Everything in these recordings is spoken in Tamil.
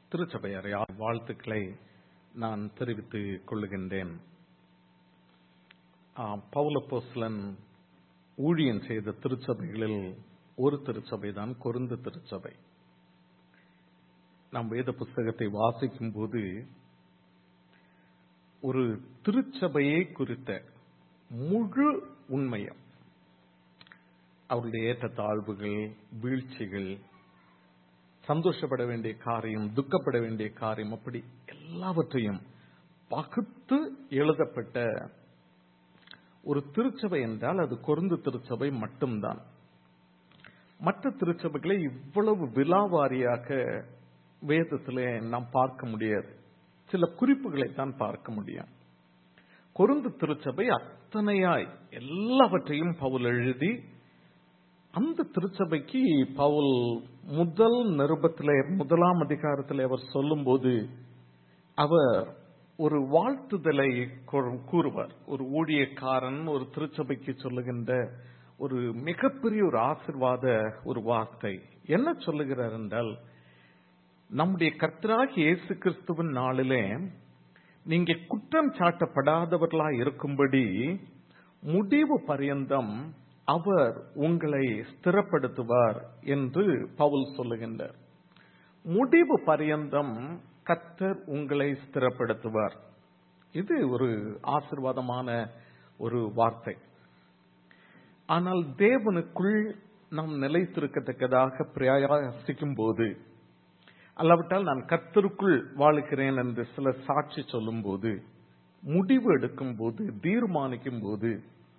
திருச்சபையாரை வாழ்த்துக்களை நான் தெரிவித்துக் கொள்ளுகின்றேன் ஆ, பவுலப்போஸ்தலன் ஊழியம் செய்த திருச்சபைகளில் ஒரு திருச்சபை தான் கொருந்து திருச்சபை நாம் வேத புஸ்தகத்தை வாசிக்கும் போது ஒரு திருச்சபையை குறித்த முழு உண்மையும் அவருடைய ஏற்றத்தாழ்வுகள் வீழ்ச்சிகள் சந்தோஷப்பட வேண்டிய காரியம் துக்கப்பட வேண்டிய காரியம் அப்படி எல்லாவற்றையும் பகுத்து எழுதப்பட்ட ஒரு திருச்சபை என்றால் அது கொருந்து திருச்சபை மட்டும்தான் மற்ற திருச்சபைகளை இவ்வளவு விலாவாரியாக வேதத்திலே நாம் பார்க்க முடியாது சில குறிப்புகளை தான் பார்க்க முடியும் கொருந்து திருச்சபை அத்தனையாய் எல்லாவற்றையும் பவுல் எழுதி அந்த திருச்சபைக்கு பவுல் முதல் நிருபத்திலே முதலாம் அதிகாரத்திலே அவர் சொல்லும்போது அவர் ஒரு வாழ்த்துதலை கூ- கூறுவார் ஒரு ஊழியக்காரன் ஒரு திருச்சபைக்கு சொல்லுகின்ற ஒரு மிகப்பெரிய ஒரு ஆசிர்வாத ஒரு வார்த்தை என்ன சொல்லுகிறார் என்றால் நம்முடைய கர்த்தராகிய இயேசு கிறிஸ்துவின் நாளிலே நீங்க குற்றம் சாட்டப்படாதவர்களாய் இருக்கும்படி முடிவு பரியந்தம் அவர் உங்களை ஸ்திரப்படுத்துவார் என்று பவுல் சொல்லுகின்றார் முடிவு பரியந்தம் கர்த்தர் உங்களை ஸ்திரப்படுத்துவார் இது ஒரு ஆசிர்வாதமான ஒரு வார்த்தை ஆனால் தேவனுக்குள் நாம் நிலைத்திருக்கத்தக்கதாக பிரயாசிக்கும் போது அல்லாவிட்டால் நான் கர்த்தருக்குள் வாழுகிறேன் என்று சில சாட்சி சொல்லும்போது முடிவு எடுக்கும் போது தீர்மானிக்கும் போது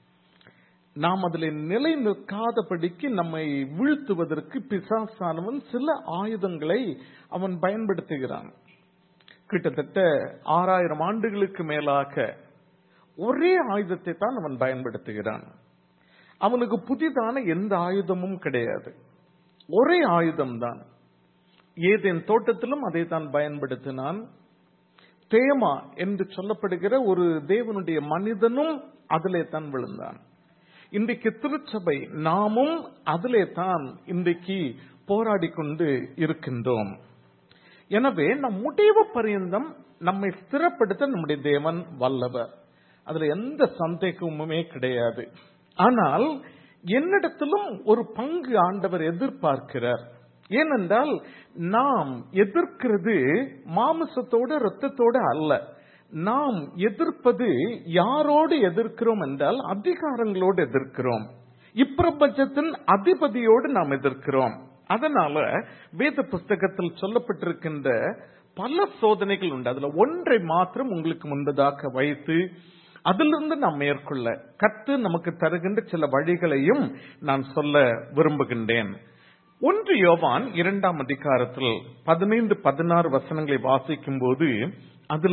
நாம் அதில் நிலை நிற்காதபடிக்கு நம்மை வீழ்த்துவதற்கு பிசாசானவன் சில ஆயுதங்களை அவன் பயன்படுத்துகிறான் கிட்டத்தட்ட ஆறாயிரம் ஆண்டுகளுக்கு மேலாக ஒரே ஆயுதத்தை தான் அவன் பயன்படுத்துகிறான் அவனுக்கு புதிதான எந்த ஆயுதமும் கிடையாது ஒரே ஆயுதம்தான் ஏதேன் தோட்டத்திலும் அதை தான் பயன்படுத்தினான் தேமா என்று சொல்லப்படுகிற ஒரு தேவனுடைய மனிதனும் அதிலே தான் விழுந்தான் இன்றைக்கு திருச்சபை நாமும் அதிலே தான் இன்றைக்கு போராடி கொண்டு இருக்கின்றோம் எனவே நம் முடிவு பரியந்தம் நம்மை ஸ்திரப்படுத்த நம்முடைய தேவன் வல்லவர் அதுல எந்த சந்தேகமுமே கிடையாது ஆனால் என்னிடத்திலும் ஒரு பங்கு ஆண்டவர் எதிர்பார்க்கிறார் ஏனென்றால் நாம் எதிர்க்கிறது மாமிசத்தோட இரத்தத்தோட அல்ல நாம் எதிர்ப்பது யாரோடு எதிர்க்கிறோம் என்றால் அதிகாரங்களோடு எதிர்க்கிறோம் இப்பிரபஞ்சத்தின் அதிபதியோடு நாம் எதிர்க்கிறோம் அதனால வேத புஸ்தகத்தில் சொல்லப்பட்டிருக்கின்ற பல சோதனைகள் உண்டு அதுல ஒன்றை மாத்திரம் உங்களுக்கு முன்பதாக வைத்து அதிலிருந்து நாம் மேற்கொள்ள கத்து நமக்கு தருகின்ற சில வழிகளையும் நான் சொல்ல விரும்புகின்றேன் ஒன்று யோவான் இரண்டாம் அதிகாரத்தில் பதினைந்து பதினாறு வசனங்களை வாசிக்கும் போது அதுல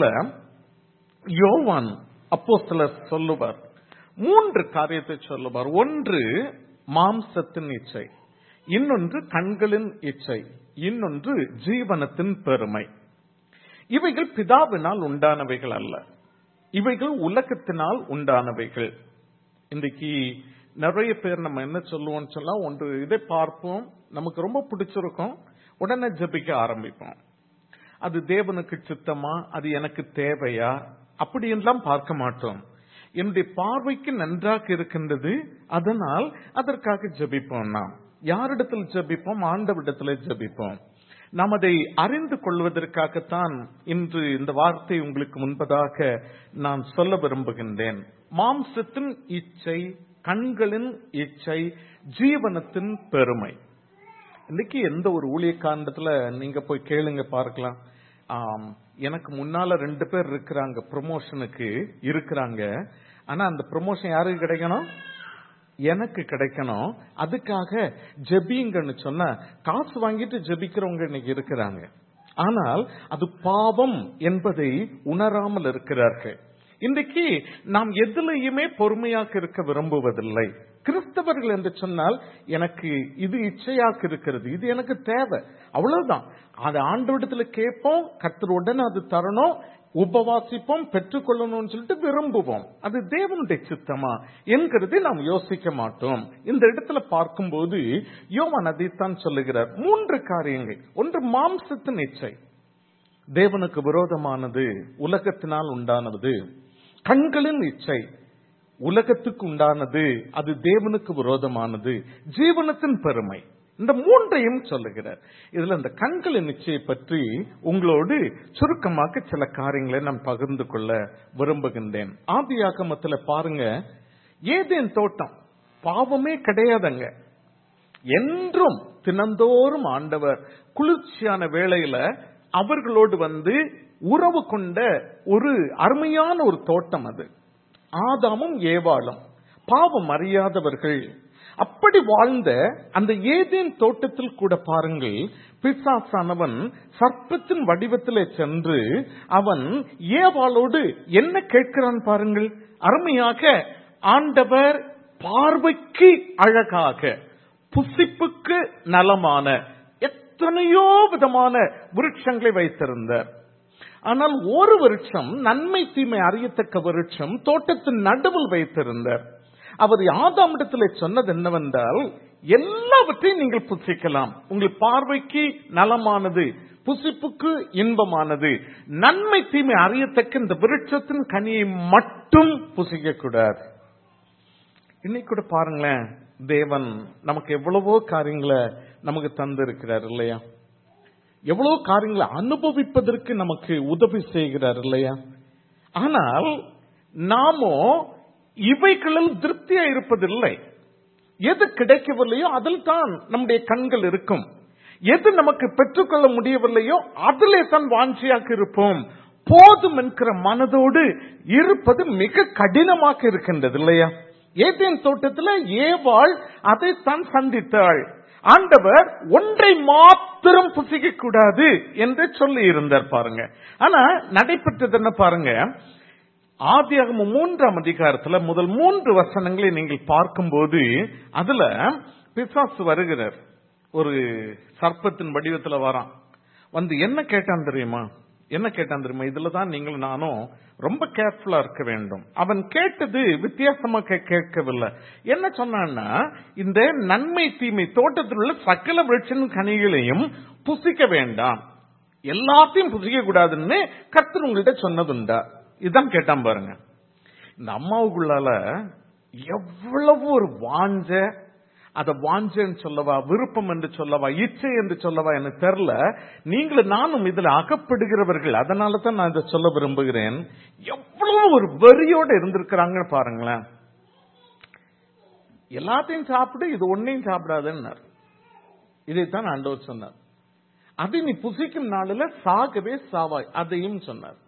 யோவான் அப்போஸ்தலர் சொல்லுவார் மூன்று காரியத்தை சொல்லுவார் ஒன்று மாம்சத்தின் இச்சை இன்னொன்று கண்களின் இச்சை இன்னொன்று ஜீவனத்தின் பெருமை இவைகள் பிதாவினால் உண்டானவைகள் அல்ல இவைகள் உலகத்தினால் உண்டானவைகள் இன்றைக்கு நிறைய பேர் நம்ம என்ன சொல்லுவோம்னு சொன்னா ஒன்று இதை பார்ப்போம் நமக்கு ரொம்ப பிடிச்சிருக்கும் உடனே ஜெபிக்க ஆரம்பிப்போம் அது தேவனுக்கு சித்தமா அது எனக்கு தேவையா அப்படி எல்லாம் பார்க்க மாட்டோம் என்னுடைய பார்வைக்கு நன்றாக இருக்கின்றது அதனால் அதற்காக ஜெபிப்போம் நாம் யாரிடத்தில் ஜெபிப்போம் ஆண்டவிடத்தில் ஜெபிப்போம் நாம் அதை அறிந்து கொள்வதற்காகத்தான் இன்று இந்த வார்த்தை உங்களுக்கு முன்பதாக நான் சொல்ல விரும்புகின்றேன் மாம்சத்தின் இச்சை கண்களின் இச்சை ஜீவனத்தின் பெருமை இன்னைக்கு எந்த ஒரு ஊழியக்காண்டத்துல நீங்க போய் கேளுங்க பார்க்கலாம் ஆம், எனக்கு முன்னால ரெண்டு பேர் இருக்கிறாங்க ப்ரொமோஷனுக்கு இருக்கிறாங்க ஆனா அந்த ப்ரொமோஷன் யாருக்கு கிடைக்கணும் எனக்கு கிடைக்கணும் அதுக்காக ஜெபிங்கன்னு சொன்ன காசு வாங்கிட்டு ஜெபிக்கிறவங்க இன்னைக்கு இருக்கிறாங்க ஆனால் அது பாவம் என்பதை உணராமல் இருக்கிறார்கள் இன்றைக்கு நாம் எதிலையுமே பொறுமையாக இருக்க விரும்புவதில்லை கிறிஸ்தவர்கள் என்று சொன்னால் எனக்கு இது இச்சையாக இருக்கிறது இது எனக்கு தேவை அவ்வளவுதான் அது ஆண்டோடத்துல கேட்போம் கர்த்தருடன் அது தரணும் உபவாசிப்போம் பெற்றுக்கொள்ளணும்னு சொல்லிட்டு விரும்புவோம் அது தேவனுடைய சித்தமா என்கிறதை நாம் யோசிக்க மாட்டோம் இந்த இடத்துல பார்க்கும்போது யோவான் அதைத்தான் சொல்லுகிறார் மூன்று காரியங்கள் ஒன்று மாம்சத்தின் இச்சை தேவனுக்கு விரோதமானது உலகத்தினால் உண்டானது கண்களின் இச்சை உலகத்துக்கு உண்டானது அது தேவனுக்கு விரோதமானது ஜீவனத்தின் பெருமை இந்த மூன்றையும் சொல்லுகிறார் இதுல இந்த கண்களின் நிச்சயை பற்றி உங்களோடு சுருக்கமாக சில காரியங்களை நான் பகிர்ந்து கொள்ள விரும்புகின்றேன் ஆதியாகமத்துல பாருங்க ஏதேன் தோட்டம் பாவமே கிடையாதுங்க என்றும் தினந்தோறும் ஆண்டவர் குளிர்ச்சியான வேளையில அவர்களோடு வந்து உறவு கொண்ட ஒரு அருமையான ஒரு தோட்டம் அது ஆதாமும் ஏவாளும் பாவம் அறியாதவர்கள் அப்படி வாழ்ந்த அந்த ஏதேன் தோட்டத்தில் கூட பாருங்கள் பிசாசானவன் சர்ப்பத்தின் வடிவத்திலே சென்று அவன் ஏவாளோடு என்ன கேட்கிறான் பாருங்கள் அருமையாக ஆண்டவர் பார்வைக்கு அழகாக புசிப்புக்கு நலமான எத்தனையோ விதமான விருட்சங்களை வைத்திருந்தார் ஆனால் ஒரு விருட்சம் நன்மை தீமை அறியத்தக்க விருட்சம் தோட்டத்தின் நடுவில் வைத்திருந்தார் அவர் ஆதாமிடத்தில் சொன்னது என்னவென்றால் எல்லாவற்றையும் நீங்கள் புசிக்கலாம் உங்கள் பார்வைக்கு நலமானது புசிப்புக்கு இன்பமானது நன்மை தீமை அறியத்தக்க இந்த விருட்சத்தின் கனியை மட்டும் புசிக்க கூடாது இன்னைக்கு கூட பாருங்களேன் தேவன் நமக்கு எவ்வளவோ காரியங்களை நமக்கு தந்து இருக்கிறார் இல்லையா எவ்வளவு காரியங்களை அனுபவிப்பதற்கு நமக்கு உதவி செய்கிறார் இல்லையா ஆனால் நாமோ இவைகளில் திருப்தியா இருப்பதில்லை எது கிடைக்கவில்லையோ அதில் தான் நம்முடைய கண்கள் இருக்கும் எது நமக்கு பெற்றுக்கொள்ள முடியவில்லையோ அதிலே தான் வாஞ்சியாக இருப்போம் போதும் என்கிற மனதோடு இருப்பது மிக கடினமாக இருக்கின்றது இல்லையா ஏதேன் தோட்டத்தில் ஏவாள் அதைத்தான் சந்தித்தாள் ஆண்டவர் ஒன்றை மாத்திரம் புசிக்க கூடாது என்று சொல்லி இருந்தார் பாருங்க ஆனா நடைபெற்றது என்ன பாருங்க ஆதியாகம மூன்றாம் அதிகாரத்துல முதல் மூன்று வசனங்களை நீங்கள் பார்க்கும்போது அதுல பிசாசு வருகிறார் ஒரு சர்ப்பத்தின் வடிவத்துல வரான் வந்து என்ன கேட்டான் தெரியுமா என்ன கேட்டான் தெரியுமா இதுல தான் நீங்கள் நானும் ரொம்ப கேர்ஃபுல்லா இருக்க வேண்டும் அவன் கேட்டது வித்தியாசமா கேட்கவில்லை என்ன சொன்னான்னா இந்த நன்மை தீமை தோட்டத்தில் உள்ள சகல விருட்சன் கனிகளையும் புசிக்க வேண்டாம் எல்லாத்தையும் புசிக்க கூடாதுன்னு கர்த்தர் உங்கள்கிட்ட சொன்னதுண்டா இதுதான் கேட்டான் பாருங்க இந்த அம்மாவுக்குள்ளால எவ்வளவு ஒரு வாஞ்ச அத வாஞ்சன்னு சொல்லவா விருப்பம் என்று சொல்லவா இச்சை என்று சொல்லவா எனக்கு தெரியல நீங்களும் நானும் இதுல அகப்படுகிறவர்கள் அதனால தான் நான் இதை சொல்ல விரும்புகிறேன் எவ்வளவு ஒரு வெறியோட இருந்திருக்கிறாங்கன்னு பாருங்களேன் எல்லாத்தையும் சாப்பிடு இது ஒன்னையும் சாப்பிடாதுன்னார் இதைத்தான் ஆண்டவர் சொன்னார் அது நீ புசிக்கும் நாளில் சாகவே சாவாய் அதையும் சொன்னார்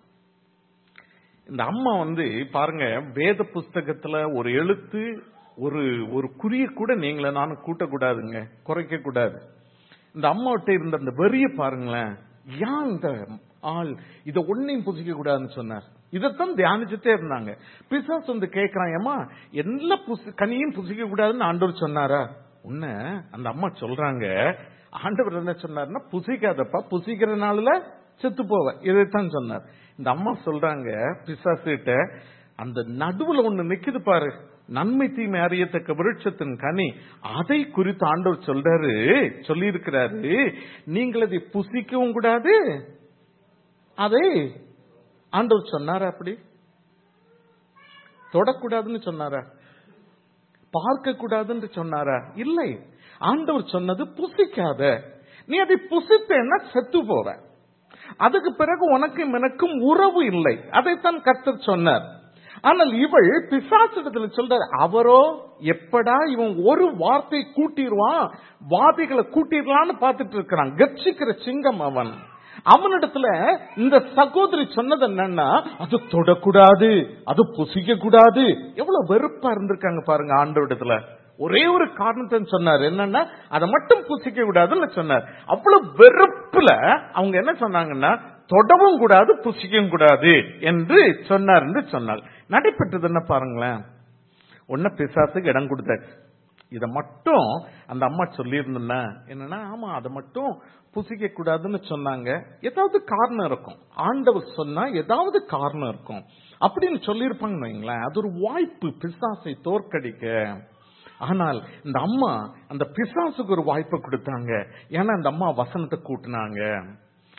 இந்த அம்மா வந்து பாருங்க வேத புஸ்தகத்துல ஒரு எழுத்து ஒரு ஒரு குறிய கூட நீங்கள நானும் கூட்டக்கூடாதுங்க குறைக்க கூடாது இந்த அம்மாவிட்ட இருந்த அந்த வெறிய பாருங்களேன் ஏன் இந்த ஆள் இத ஒன்னையும் புசிக்க கூடாதுன்னு சொன்னார் இதைத்தான் தியானிச்சுட்டே இருந்தாங்க பிசாஸ் வந்து கேட்கிறான் ஏமா எல்லா புசி கனியும் புசிக்க கூடாதுன்னு ஆண்டவர் சொன்னாரா உன்ன அந்த அம்மா சொல்றாங்க ஆண்டவர் என்ன சொன்னார்னா புசிக்காதப்பா புசிக்கிற நாள்ல செத்து போவ இதைத்தான் சொன்னார் இந்த அம்மா சொல்றாங்க பிசாசுகிட்ட அந்த நடுவுல ஒண்ணு நிக்குது பாரு நன்மை தீமை அறியத்தக்க விருட்சத்தின் கனி அதை குறித்து ஆண்டவர் சொல்றாரு சொல்லி இருக்கிறாரு நீங்கள் அதை புசிக்கவும் கூடாது அதை ஆண்டவர் சொன்னாரா அப்படி தொடக்கூடாதுன்னு சொன்னாரா பார்க்க கூடாதுன்னு சொன்னாரா இல்லை ஆண்டவர் சொன்னது புசிக்காத நீ அதை புசித்தேன்னா செத்து போவ அதுக்கு பிறகு உனக்கும் எனக்கும் உறவு இல்லை அதைத்தான் கர்த்தர் சொன்னார் ஆனால் இவள் பிசாசிடத்துல சொல்ற அவரோ எப்படா இவன் ஒரு வார்த்தை கூட்டிடுவான் வாதிகளை கூட்டிடலான்னு பார்த்துட்டு இருக்கிறான் கட்சிக்கிற சிங்கம் அவன் அவனிடத்துல இந்த சகோதரி சொன்னது என்னன்னா அது தொடக்கூடாது அது புசிக்க கூடாது எவ்வளவு வெறுப்பா இருந்திருக்காங்க பாருங்க ஆண்டவரிடத்துல ஒரே ஒரு காரணத்தை சொன்னார் என்னன்னா அதை மட்டும் புசிக்க கூடாதுன்னு சொன்னார் அவ்வளவு வெறுப்புல அவங்க என்ன சொன்னாங்கன்னா தொடவும் கூடாது புசிக்கவும் கூடாது என்று சொன்னார் என்று சொன்னார் நடைபெற்றது என்ன பாருங்களேன் ஒன்ன பிசாசுக்கு இடம் கொடுத்தாச்சு இத மட்டும் அந்த அம்மா சொல்லியிருந்தா என்னன்னா ஆமா அதை மட்டும் புசிக்க கூடாதுன்னு சொன்னாங்க ஏதாவது காரணம் இருக்கும் ஆண்டவர் சொன்னா ஏதாவது காரணம் இருக்கும் அப்படின்னு சொல்லியிருப்பாங்கன்னு வைங்களேன் அது ஒரு வாய்ப்பு பிசாசை தோற்கடிக்க ஆனால் இந்த அம்மா அந்த பிசாசுக்கு ஒரு வாய்ப்பை கொடுத்தாங்க ஏன்னா அந்த அம்மா வசனத்தை கூட்டினாங்க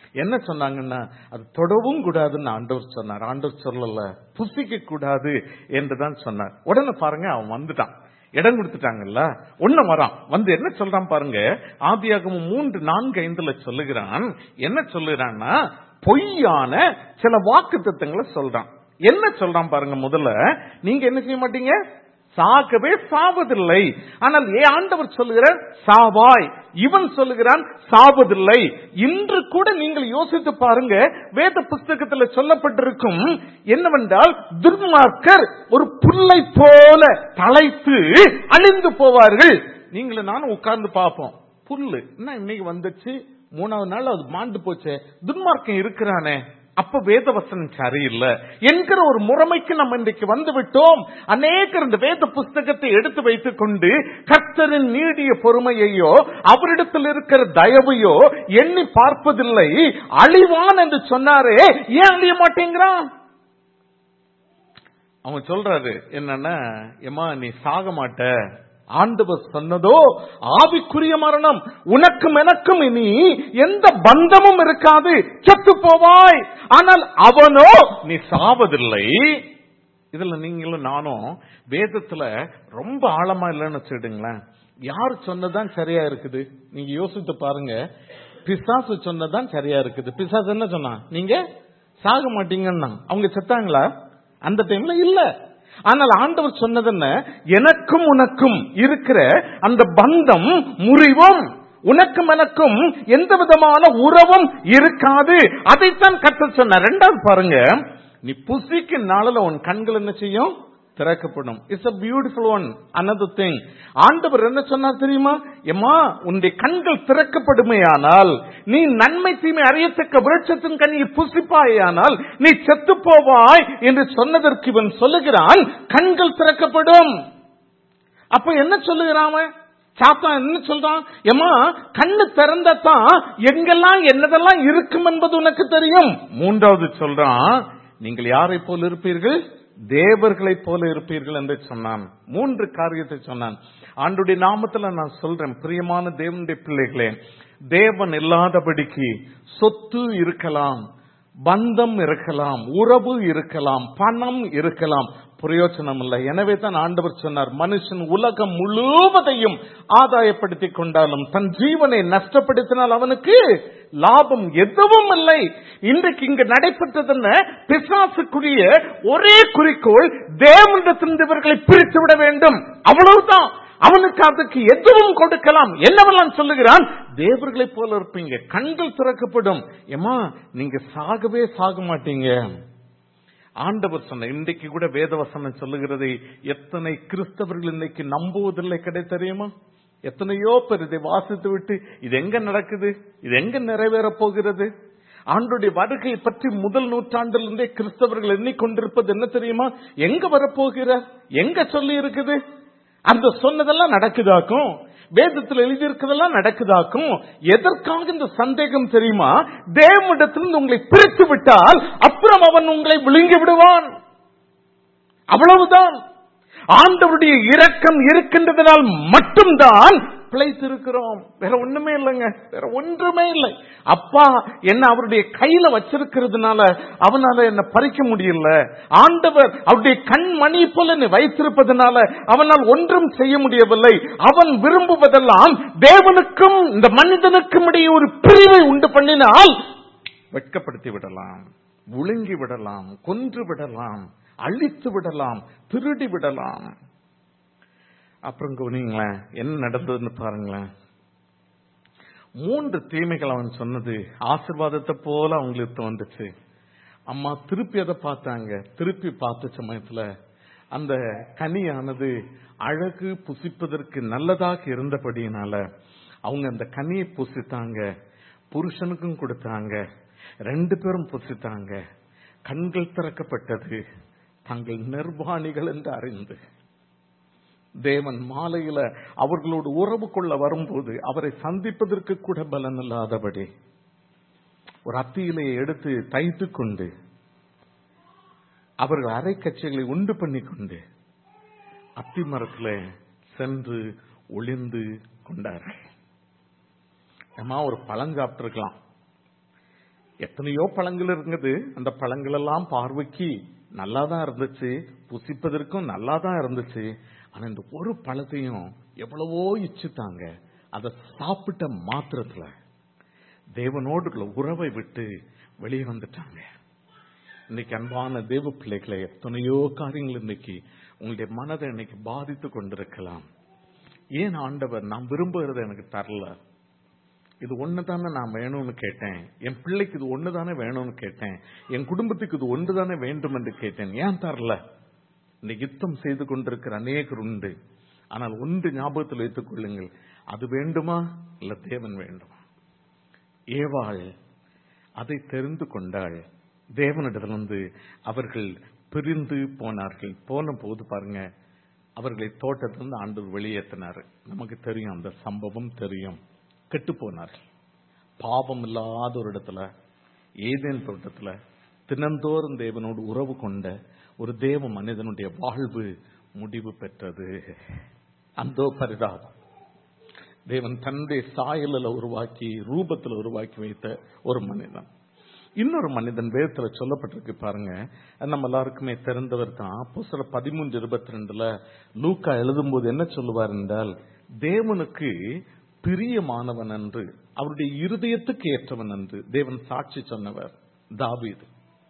என்ன சொன்னாங்கன்னா அது தொடவும் கூடாதுன்னு ஆண்டவர் சொன்னார் ஆண்டவர் சொல்லல புசிக்க கூடாது என்றுதான் சொன்னார் உடனே பாருங்க அவன் வந்துட்டான் இடம் கொடுத்துட்டாங்கல்ல ஒண்ணு வரான் வந்து என்ன சொல்றான் பாருங்க ஆதியாகமும் மூன்று நான்கு ஐந்துல சொல்லுகிறான் என்ன சொல்லுறான்னா பொய்யான சில வாக்கு தத்துவங்களை சொல்றான் என்ன சொல்றான் பாருங்க முதல்ல நீங்க என்ன செய்ய மாட்டீங்க சாகவே சாவதில்லை ஆனால் ஏ ஆண்டவர் சொல்லுகிறார் சாவாய் இவன் சொல்லுகிறான் சாவதில்லை இன்று கூட நீங்கள் யோசித்து பாருங்க வேத புஸ்தகத்தில் சொல்லப்பட்டிருக்கும் என்னவென்றால் துர்மார்க்கர் ஒரு புல்லை போல தலைத்து அழிந்து போவார்கள் நீங்களும் நானும் உட்கார்ந்து பார்ப்போம் புல்லு என்ன இன்னைக்கு வந்துச்சு மூணாவது நாள் அது மாண்டு போச்சே துன்மார்க்கம் இருக்கிறானே அப்ப வேதவசனம் சரியில்லை என்கிற ஒரு முறைமைக்கு நம்ம இன்றைக்கு வந்து விட்டோம் அநேகர் இந்த வேத புஸ்தகத்தை எடுத்து வைத்துக் கொண்டு கர்த்தரின் நீடிய பொறுமையையோ அவரிடத்தில் இருக்கிற தயவையோ எண்ணி பார்ப்பதில்லை அழிவான் என்று சொன்னாரே ஏன் அழிய மாட்டேங்கிறான் அவன் சொல்றாரு என்னன்னா எம்மா நீ சாக மாட்ட ஆண்டவர் சொன்னதோ ஆவிக்குரிய மரணம் உனக்கும் எனக்கும் இனி எந்த பந்தமும் இருக்காது செத்து போவாய் ஆனால் அவனோ நீ சாவதில்லை இதுல நீங்களும் நானும் வேதத்துல ரொம்ப ஆழமா இல்லைன்னு வச்சுடுங்களேன் யார் சொன்னதான் சரியா இருக்குது நீங்க யோசித்து பாருங்க பிசாசு சொன்னதான் சரியா இருக்குது பிசாசு என்ன சொன்னா நீங்க சாக மாட்டீங்கன்னா அவங்க செத்தாங்களா அந்த டைம்ல இல்ல ஆனால் ஆண்டவர் சொன்னது என்ன எனக்கும் உனக்கும் இருக்கிற அந்த பந்தம் முறிவும் உனக்கும் எனக்கும் எந்த விதமான உறவும் இருக்காது அதைத்தான் கத்த சொன்ன ரெண்டாவது பாருங்க நீ புசிக்கும் நாளில் உன் கண்கள் என்ன செய்யும் திறக்கப்படும் it's a beautiful one another thing ஆண்டவர் என்ன சொன்னார் தெரியுமா எம்மா உன்னுடைய கண்கள் திறக்கப்படுமையானால் நீ நன்மை தீமை அறியத்தக்க விருட்சத்தின் கனியை புசிப்பாயானால் நீ செத்து போவாய் என்று சொன்னதற்கு இவன் சொல்லுகிறான் கண்கள் திறக்கப்படும் அப்ப என்ன சொல்லுகிறான் அவன்? சாத்தான் என்ன சொல்றான் எம்மா கண்ணு திறந்ததான் எங்கெல்லாம் என்னதெல்லாம் இருக்கும் என்பது உனக்கு தெரியும் மூன்றாவது சொல்றான் நீங்கள் யாரை போல் இருப்பீர்கள் தேவர்களைப் போல இருப்பீர்கள் என்று சொன்னான் மூன்று காரியத்தை சொன்னான் ஆண்டுடைய நாமத்துல நான் சொல்றேன் பிரியமான தேவனுடைய பிள்ளைகளே தேவன் இல்லாதபடிக்கு சொத்து இருக்கலாம் பந்தம் இருக்கலாம் உறவு இருக்கலாம் பணம் இருக்கலாம் பிரயோஜனம் இல்லை எனவே தான் ஆண்டவர் சொன்னார் மனுஷன் உலகம் முழுவதையும் ஆதாயப்படுத்திக் கொண்டாலும் தன் ஜீவனை நஷ்டப்படுத்தினால் அவனுக்கு லாபம் எதுவும் இல்லை இன்றைக்கு இங்கு நடைபெற்றது என்ன பிசாசுக்குரிய ஒரே குறிக்கோள் தேவனிடத்திலிருந்து இவர்களை பிரித்து விட வேண்டும் அவ்வளவுதான் அவனுக்கு அதுக்கு எதுவும் கொடுக்கலாம் என்னவெல்லாம் சொல்லுகிறான் தேவர்களைப் போல இருப்பீங்க கண்கள் திறக்கப்படும் ஏமா நீங்க சாகவே சாக மாட்டீங்க ஆண்டவர் சொன்ன இன்றைக்கு கூட வேதவசனம் சொல்லுகிறதை எத்தனை கிறிஸ்தவர்கள் இன்னைக்கு நம்புவதில்லை கிடை தெரியுமா எத்தனையோ பேர் இதை வாசித்து விட்டு இது எங்க நடக்குது இது எங்க நிறைவேறப் போகிறது ஆண்டுடைய வருகை பற்றி முதல் நூற்றாண்டிலிருந்தே கிறிஸ்தவர்கள் எண்ணிக்கொண்டிருப்பது என்ன தெரியுமா எங்க வரப்போகிற எங்க சொல்லி இருக்குது அந்த சொன்னதெல்லாம் நடக்குதாக்கும் வேதத்தில் எழுதியிருக்கிறதெல்லாம் நடக்குதாக்கும் எதற்காக இந்த சந்தேகம் தெரியுமா தேவனிடத்திலிருந்து உங்களை பிரித்து விட்டால் அப்புறம் அவன் உங்களை விழுங்கி விடுவான் அவ்வளவுதான் ஆண்டவருடைய இரக்கம் இருக்கின்றதனால் மட்டும்தான் பிழைத்திருக்கிறோம் வேற ஒண்ணுமே இல்லைங்க வேற ஒன்றுமே இல்லை அப்பா என்ன அவருடைய கையில வச்சிருக்கிறதுனால அவனால என்ன பறிக்க முடியல ஆண்டவர் அவருடைய கண்மணி போல என்னை வைத்திருப்பதனால அவனால் ஒன்றும் செய்ய முடியவில்லை அவன் விரும்புவதெல்லாம் தேவனுக்கும் இந்த மனிதனுக்கும் இடையே ஒரு பிரிவை உண்டு பண்ணினால் வெட்கப்படுத்தி விடலாம் விழுங்கி விடலாம் கொன்று விடலாம் அழித்து விடலாம் திருடி விடலாம் அப்புறம் கவனிங்களேன் என்ன நடந்ததுன்னு பாருங்களேன் மூன்று தீமைகள் அவன் சொன்னது ஆசிர்வாதத்தை போல அவங்களுக்கு தோன்றுச்சு அம்மா திருப்பி அதை பார்த்தாங்க திருப்பி பார்த்த சமயத்துல அந்த கனியானது அழகு புசிப்பதற்கு நல்லதாக இருந்தபடியினால அவங்க அந்த கனியை புசித்தாங்க புருஷனுக்கும் கொடுத்தாங்க ரெண்டு பேரும் புசித்தாங்க கண்கள் திறக்கப்பட்டது தங்கள் நிர்வாணிகள் என்று அறிந்து தேவன் மாலையில அவர்களோடு உறவு கொள்ள வரும்போது அவரை சந்திப்பதற்கு கூட பலன் இல்லாதபடி ஒரு அத்தியிலையை எடுத்து தைத்து கொண்டு அவர்கள் அரை கட்சிகளை உண்டு பண்ணி கொண்டு அத்தி மரத்துல சென்று ஒளிந்து கொண்டார்கள் ஏமா ஒரு பழம் சாப்பிட்டிருக்கலாம் எத்தனையோ பழங்கள் இருந்தது அந்த பழங்கள் எல்லாம் பார்வைக்கு நல்லா தான் இருந்துச்சு புசிப்பதற்கும் நல்லா தான் இருந்துச்சு ஆனா இந்த ஒரு பழத்தையும் எவ்வளவோ இச்சுட்டாங்க அதை சாப்பிட்ட மாத்திரத்துல தேவனோடு உறவை விட்டு வெளியே வந்துட்டாங்க இன்னைக்கு அன்பான தேவ பிள்ளைகளை எத்தனையோ காரியங்கள் இன்னைக்கு உங்களுடைய மனதை இன்னைக்கு பாதித்து கொண்டிருக்கலாம் ஏன் ஆண்டவர் நான் விரும்புகிறத எனக்கு தரல இது ஒண்ணு தானே நான் வேணும்னு கேட்டேன் என் பிள்ளைக்கு இது ஒண்ணு தானே வேணும்னு கேட்டேன் என் குடும்பத்துக்கு இது ஒன்று தானே வேண்டும் என்று கேட்டேன் ஏன் தரல இன்னைக்கு யுத்தம் செய்து கொண்டிருக்கிற அநேகர் உண்டு ஆனால் ஒன்று ஞாபகத்தில் வைத்துக் கொள்ளுங்கள் அது வேண்டுமா இல்ல தேவன் வேண்டுமா ஏவாள் அதை தெரிந்து கொண்டாள் தேவனிடத்திலிருந்து அவர்கள் பிரிந்து போனார்கள் போன போது பாருங்க அவர்களை தோட்டத்திலிருந்து ஆண்டவர் வெளியேற்றினார் நமக்கு தெரியும் அந்த சம்பவம் தெரியும் கெட்டு போனார்கள் பாவம் இல்லாத ஒரு இடத்துல ஏதேன் தோட்டத்துல தினந்தோறும் தேவனோடு உறவு கொண்ட ஒரு தேவ மனிதனுடைய வாழ்வு முடிவு பெற்றது அந்தோ பரிதாபம் தேவன் தன்னுடைய சாயலில் உருவாக்கி ரூபத்தில் உருவாக்கி வைத்த ஒரு மனிதன் இன்னொரு மனிதன் வேதத்துல சொல்லப்பட்டிருக்கு பாருங்க நம்ம எல்லாருக்குமே தெரிந்தவர் தான் அப்போ சில பதிமூன்று இருபத்தி ரெண்டுல லூக்கா எழுதும்போது என்ன சொல்லுவார் என்றால் தேவனுக்கு பிரியமானவன் என்று அவருடைய இருதயத்துக்கு ஏற்றவன் என்று தேவன் சாட்சி சொன்னவர் தாவீது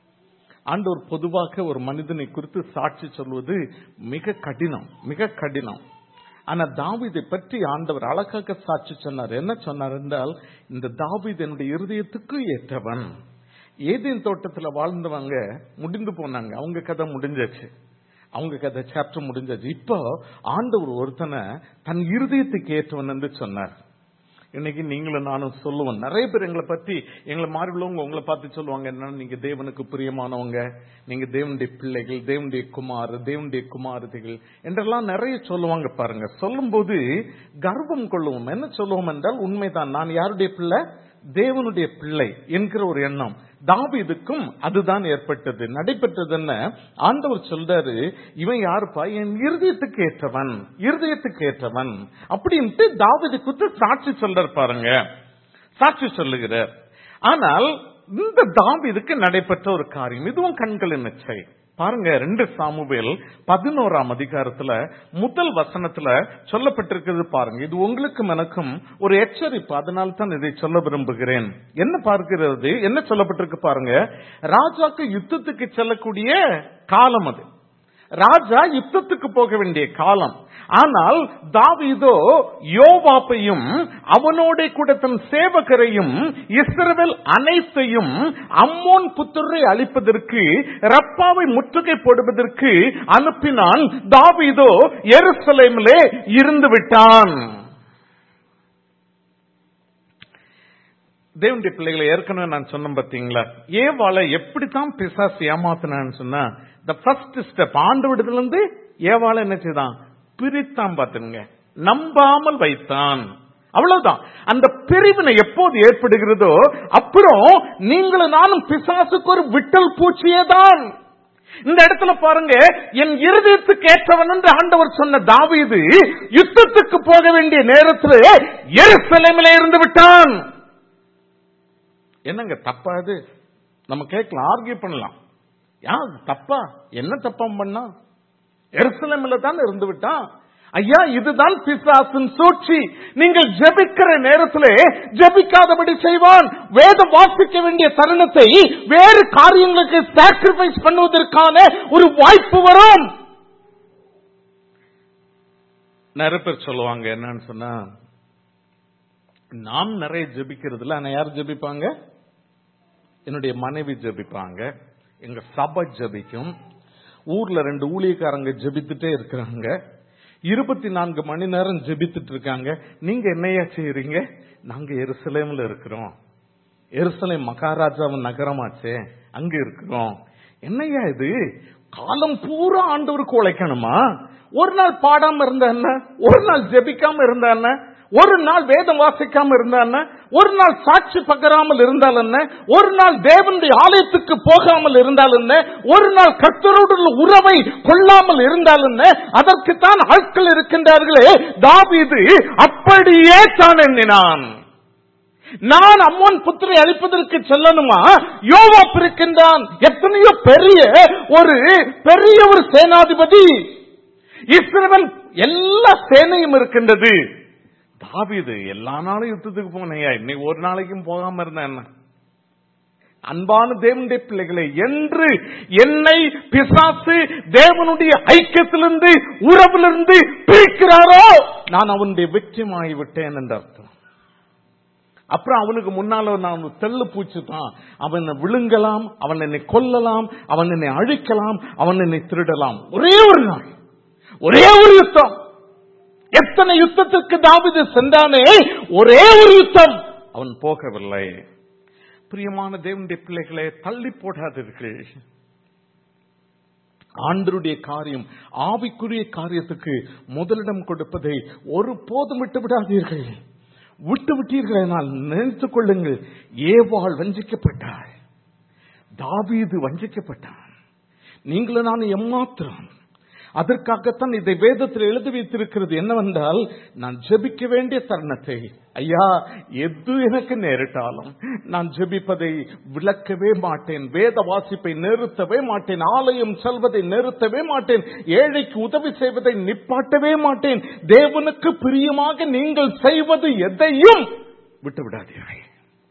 ஆண்டவர் பொதுவாக ஒரு மனிதனை குறித்து சாட்சி சொல்வது மிக கடினம் மிக கடினம் ஆனா தாவீதை பற்றி ஆண்டவர் அழகாக சாட்சி சொன்னார் என்ன சொன்னார் என்றால் இந்த தாவீது என்னுடைய இருதயத்துக்கு ஏற்றவன் ஏதேன் தோட்டத்துல வாழ்ந்தவங்க முடிந்து போனாங்க அவங்க கதை முடிஞ்சாச்சு அவங்க கதை சாப்டர் முடிஞ்சாச்சு இப்போ ஆண்டவர் ஒருத்தனை தன் இருதயத்துக்கு ஏற்றவன் என்று சொன்னார் இன்னைக்கு நீங்களும் நானும் சொல்லுவோம் நிறைய பேர் எங்களை பத்தி எங்களை மாறி உள்ளவங்க உங்களை பார்த்து சொல்லுவாங்க என்ன நீங்க தேவனுக்கு பிரியமானவங்க நீங்க தேவனுடைய பிள்ளைகள் தேவனுடைய குமார் தேவனுடைய குமாரதிகள் என்றெல்லாம் நிறைய சொல்லுவாங்க பாருங்க சொல்லும்போது கர்வம் கொள்ளுவோம் என்ன சொல்லுவோம் என்றால் உண்மைதான் நான் யாருடைய பிள்ளை தேவனுடைய பிள்ளை என்கிற ஒரு எண்ணம் தாவீதுக்கும் அதுதான் ஏற்பட்டது நடைபெற்றது என்ன ஆண்டவர் சொல்றாரு இவன் யாருப்பா என் இருதயத்துக்கு ஏற்றவன் இருதயத்துக்கு ஏற்றவன் அப்படின்ட்டு தாவீது குத்து சாட்சி சொல்றார் பாருங்க சாட்சி சொல்லுகிறார் ஆனால் இந்த தாவீதுக்கு நடைபெற்ற ஒரு காரியம் இதுவும் கண்களின் நிச்சை பாருங்க ரெண்டு சாமுவேல் பதினோராம் அதிகாரத்துல முதல் வசனத்துல சொல்லப்பட்டிருக்கிறது பாருங்க இது உங்களுக்கும் எனக்கும் ஒரு எச்சரிப்பு அதனால தான் இதை சொல்ல விரும்புகிறேன் என்ன பார்க்கிறது என்ன சொல்லப்பட்டிருக்கு பாருங்க ராஜாக்கு யுத்தத்துக்கு செல்லக்கூடிய காலம் அது ராஜா யுத்தத்துக்கு போக வேண்டிய காலம் ஆனால் தாவீதோ யோவாப்பையும் அவனோட கூட தன் சேவகரையும் இஸ்ரவேல் அனைத்தையும் அம்மோன் புத்தரை அழிப்பதற்கு ரப்பாவை முற்றுகை போடுவதற்கு அனுப்பினான் தாவீதோ எருசலேமிலே இருந்து விட்டான் தேவனுடைய பிள்ளைகளை ஏற்கனவே நான் சொன்னேன் பாத்தீங்களா ஏவாளை எப்படித்தான் பிசாசு ஏமாத்தினான்னு சொன்னா த ஃபர்ஸ்ட் ஸ்டெப் ஆண்டு விடுதலிருந்து ஏவாளை என்ன செய்தான் பிரித்தான் பாத்துங்க நம்பாமல் வைத்தான் அவ்வளவுதான் அந்த பிரிவினை எப்போது ஏற்படுகிறதோ அப்புறம் நீங்களும் நானும் பிசாசுக்கு ஒரு விட்டல் பூச்சியே தான் இந்த இடத்துல பாருங்க என் இருதயத்துக்கு ஏற்றவன் என்று ஆண்டவர் சொன்ன தாவீது யுத்தத்துக்கு போக வேண்டிய நேரத்தில் எருசலேமிலே இருந்து விட்டான் என்னங்க தப்பா அது நம்ம கேட்கலாம் ஆர்கியூ பண்ணலாம் யா தப்பா என்ன தப்பம் பண்ணா எருசலேமில் தான் இருந்து விட்டான் ஐயா இதுதான் பிசாசின் சூழ்ச்சி நீங்கள் ஜெபிக்கிற நேரத்திலே ஜெபிக்காதபடி செய்வான் வேதம் வாசிக்க வேண்டிய தருணத்தை வேறு காரியங்களுக்கு சாக்ரிஃபைஸ் பண்ணுவதற்கான ஒரு வாய்ப்பு வரும் நிறைய பேர் சொல்லுவாங்க என்னன்னு சொன்னா நாம் நிறைய ஜெபிக்கிறதுல ஆனா யார் ஜெபிப்பாங்க என்னுடைய மனைவி ஜெபிப்பாங்க எங்க சபை ஜெபிக்கும் ஊர்ல ரெண்டு ஊழியக்காரங்க ஜெபித்துட்டே இருக்கிறாங்க இருபத்தி நான்கு மணி நேரம் ஜெபித்துட்டு இருக்காங்க நீங்க என்னையா செய்யறீங்க நாங்க எருசலேம்ல இருக்கிறோம் எருசலேம் மகாராஜாவின் நகரமாச்சே அங்க இருக்கிறோம் என்னையா இது காலம் பூரா ஆண்டவருக்கு உழைக்கணுமா ஒரு நாள் பாடாம இருந்தா என்ன ஒரு நாள் ஜெபிக்காம இருந்தா என்ன ஒரு நாள் வேதம் வாசிக்காம இருந்தா என்ன ஒரு நாள் சாட்சி பகராமல் இருந்தால் என்ன ஒரு நாள் தேவனுடைய ஆலயத்துக்கு போகாமல் இருந்தால் என்ன ஒரு நாள் கர்த்தரோடு உள்ள உறவை கொள்ளாமல் இருந்தால் என்ன அதற்குத்தான் ஆட்கள் இருக்கின்றார்களே தாவீது அப்படியே தான் எண்ணினான் நான் அம்மோன் புத்திரை அழிப்பதற்கு செல்லணுமா யோவாப் இருக்கின்றான் எத்தனையோ பெரிய ஒரு பெரிய ஒரு சேனாதிபதி இஸ்ரவேல் எல்லா சேனையும் இருக்கின்றது தாவீது எல்லா நாளும் யுத்தத்துக்கு போனையா இன்னைக்கு ஒரு நாளைக்கும் போகாம இருந்தேன் என்ன அன்பான தேவனுடைய பிள்ளைகளை என்று என்னை பிசாசு தேவனுடைய ஐக்கியத்திலிருந்து உறவிலிருந்து பிரிக்கிறாரோ நான் அவனுடைய வெற்றிமாகி விட்டேன் என்று அர்த்தம் அப்புறம் அவனுக்கு முன்னால நான் ஒரு தெள்ளு பூச்சி தான் அவனை விழுங்கலாம் அவன் என்னை கொல்லலாம் அவன் என்னை அழிக்கலாம் அவன் என்னை திருடலாம் ஒரே ஒரு நாள் ஒரே ஒரு யுத்தம் எத்தனை யுத்தத்திற்கு தாவிது சென்றானே ஒரே ஒரு யுத்தம் அவன் போகவில்லை பிரியமான தேவனுடைய பிள்ளைகளை தள்ளி போடாதீர்கள் ஆண்டருடைய காரியம் ஆவிக்குரிய காரியத்துக்கு முதலிடம் கொடுப்பதை ஒரு போதும் விட்டு விடாதீர்கள் விட்டு விட்டீர்கள் என்னால் நினைத்துக் கொள்ளுங்கள் ஏவாள் வஞ்சிக்கப்பட்டாள் தாவீது வஞ்சிக்கப்பட்டான் நீங்களும் நான் எம்மாத்திரம் அதற்காகத்தான் இதை வேதத்தில் எழுதி வைத்திருக்கிறது என்னவென்றால் நான் ஜெபிக்க வேண்டிய தருணத்தை ஐயா எது எனக்கு நேரிட்டாலும் நான் ஜெபிப்பதை விளக்கவே மாட்டேன் வேத வாசிப்பை நிறுத்தவே மாட்டேன் ஆலயம் செல்வதை நிறுத்தவே மாட்டேன் ஏழைக்கு உதவி செய்வதை நிப்பாட்டவே மாட்டேன் தேவனுக்கு பிரியமாக நீங்கள் செய்வது எதையும் விட்டு விடாதீர்கள்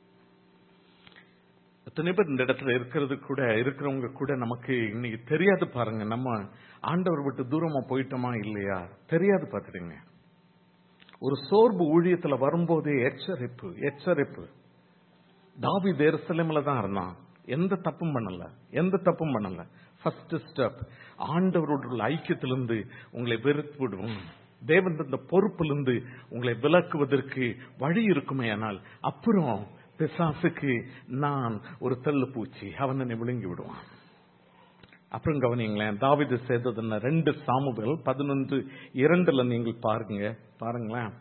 எத்தனை பேர் இந்த இடத்துல இருக்கிறது கூட இருக்கிறவங்க கூட நமக்கு இன்னைக்கு தெரியாது பாருங்க நம்ம ஆண்டவர் விட்டு தூரமா போயிட்டோமா இல்லையா தெரியாது பாத்துடுங்க ஒரு சோர்வு ஊழியத்துல வரும்போதே எச்சரிப்பு எச்சரிப்பு தாவி தேர்சலமில் தான் இருந்தான் எந்த தப்பும் பண்ணல எந்த தப்பும் பண்ணல ஃபர்ஸ்ட் ஸ்டெப் ஆண்டவரோட உள்ள ஐக்கியத்திலிருந்து உங்களை வெறுத்து விடுவோம் தேவன் இந்த பொறுப்பிலிருந்து உங்களை விலக்குவதற்கு வழி இருக்குமே ஆனால் அப்புறம் பிசாசுக்கு நான் ஒரு தள்ளு பூச்சி அவன் என்னை விழுங்கி விடுவான் அப்புறம் கவனிங்களேன் தாவிது செய்தது என்ன ரெண்டு சாமுகள் பதினொன்று இரண்டுல நீங்கள் பாருங்க பாருங்களேன்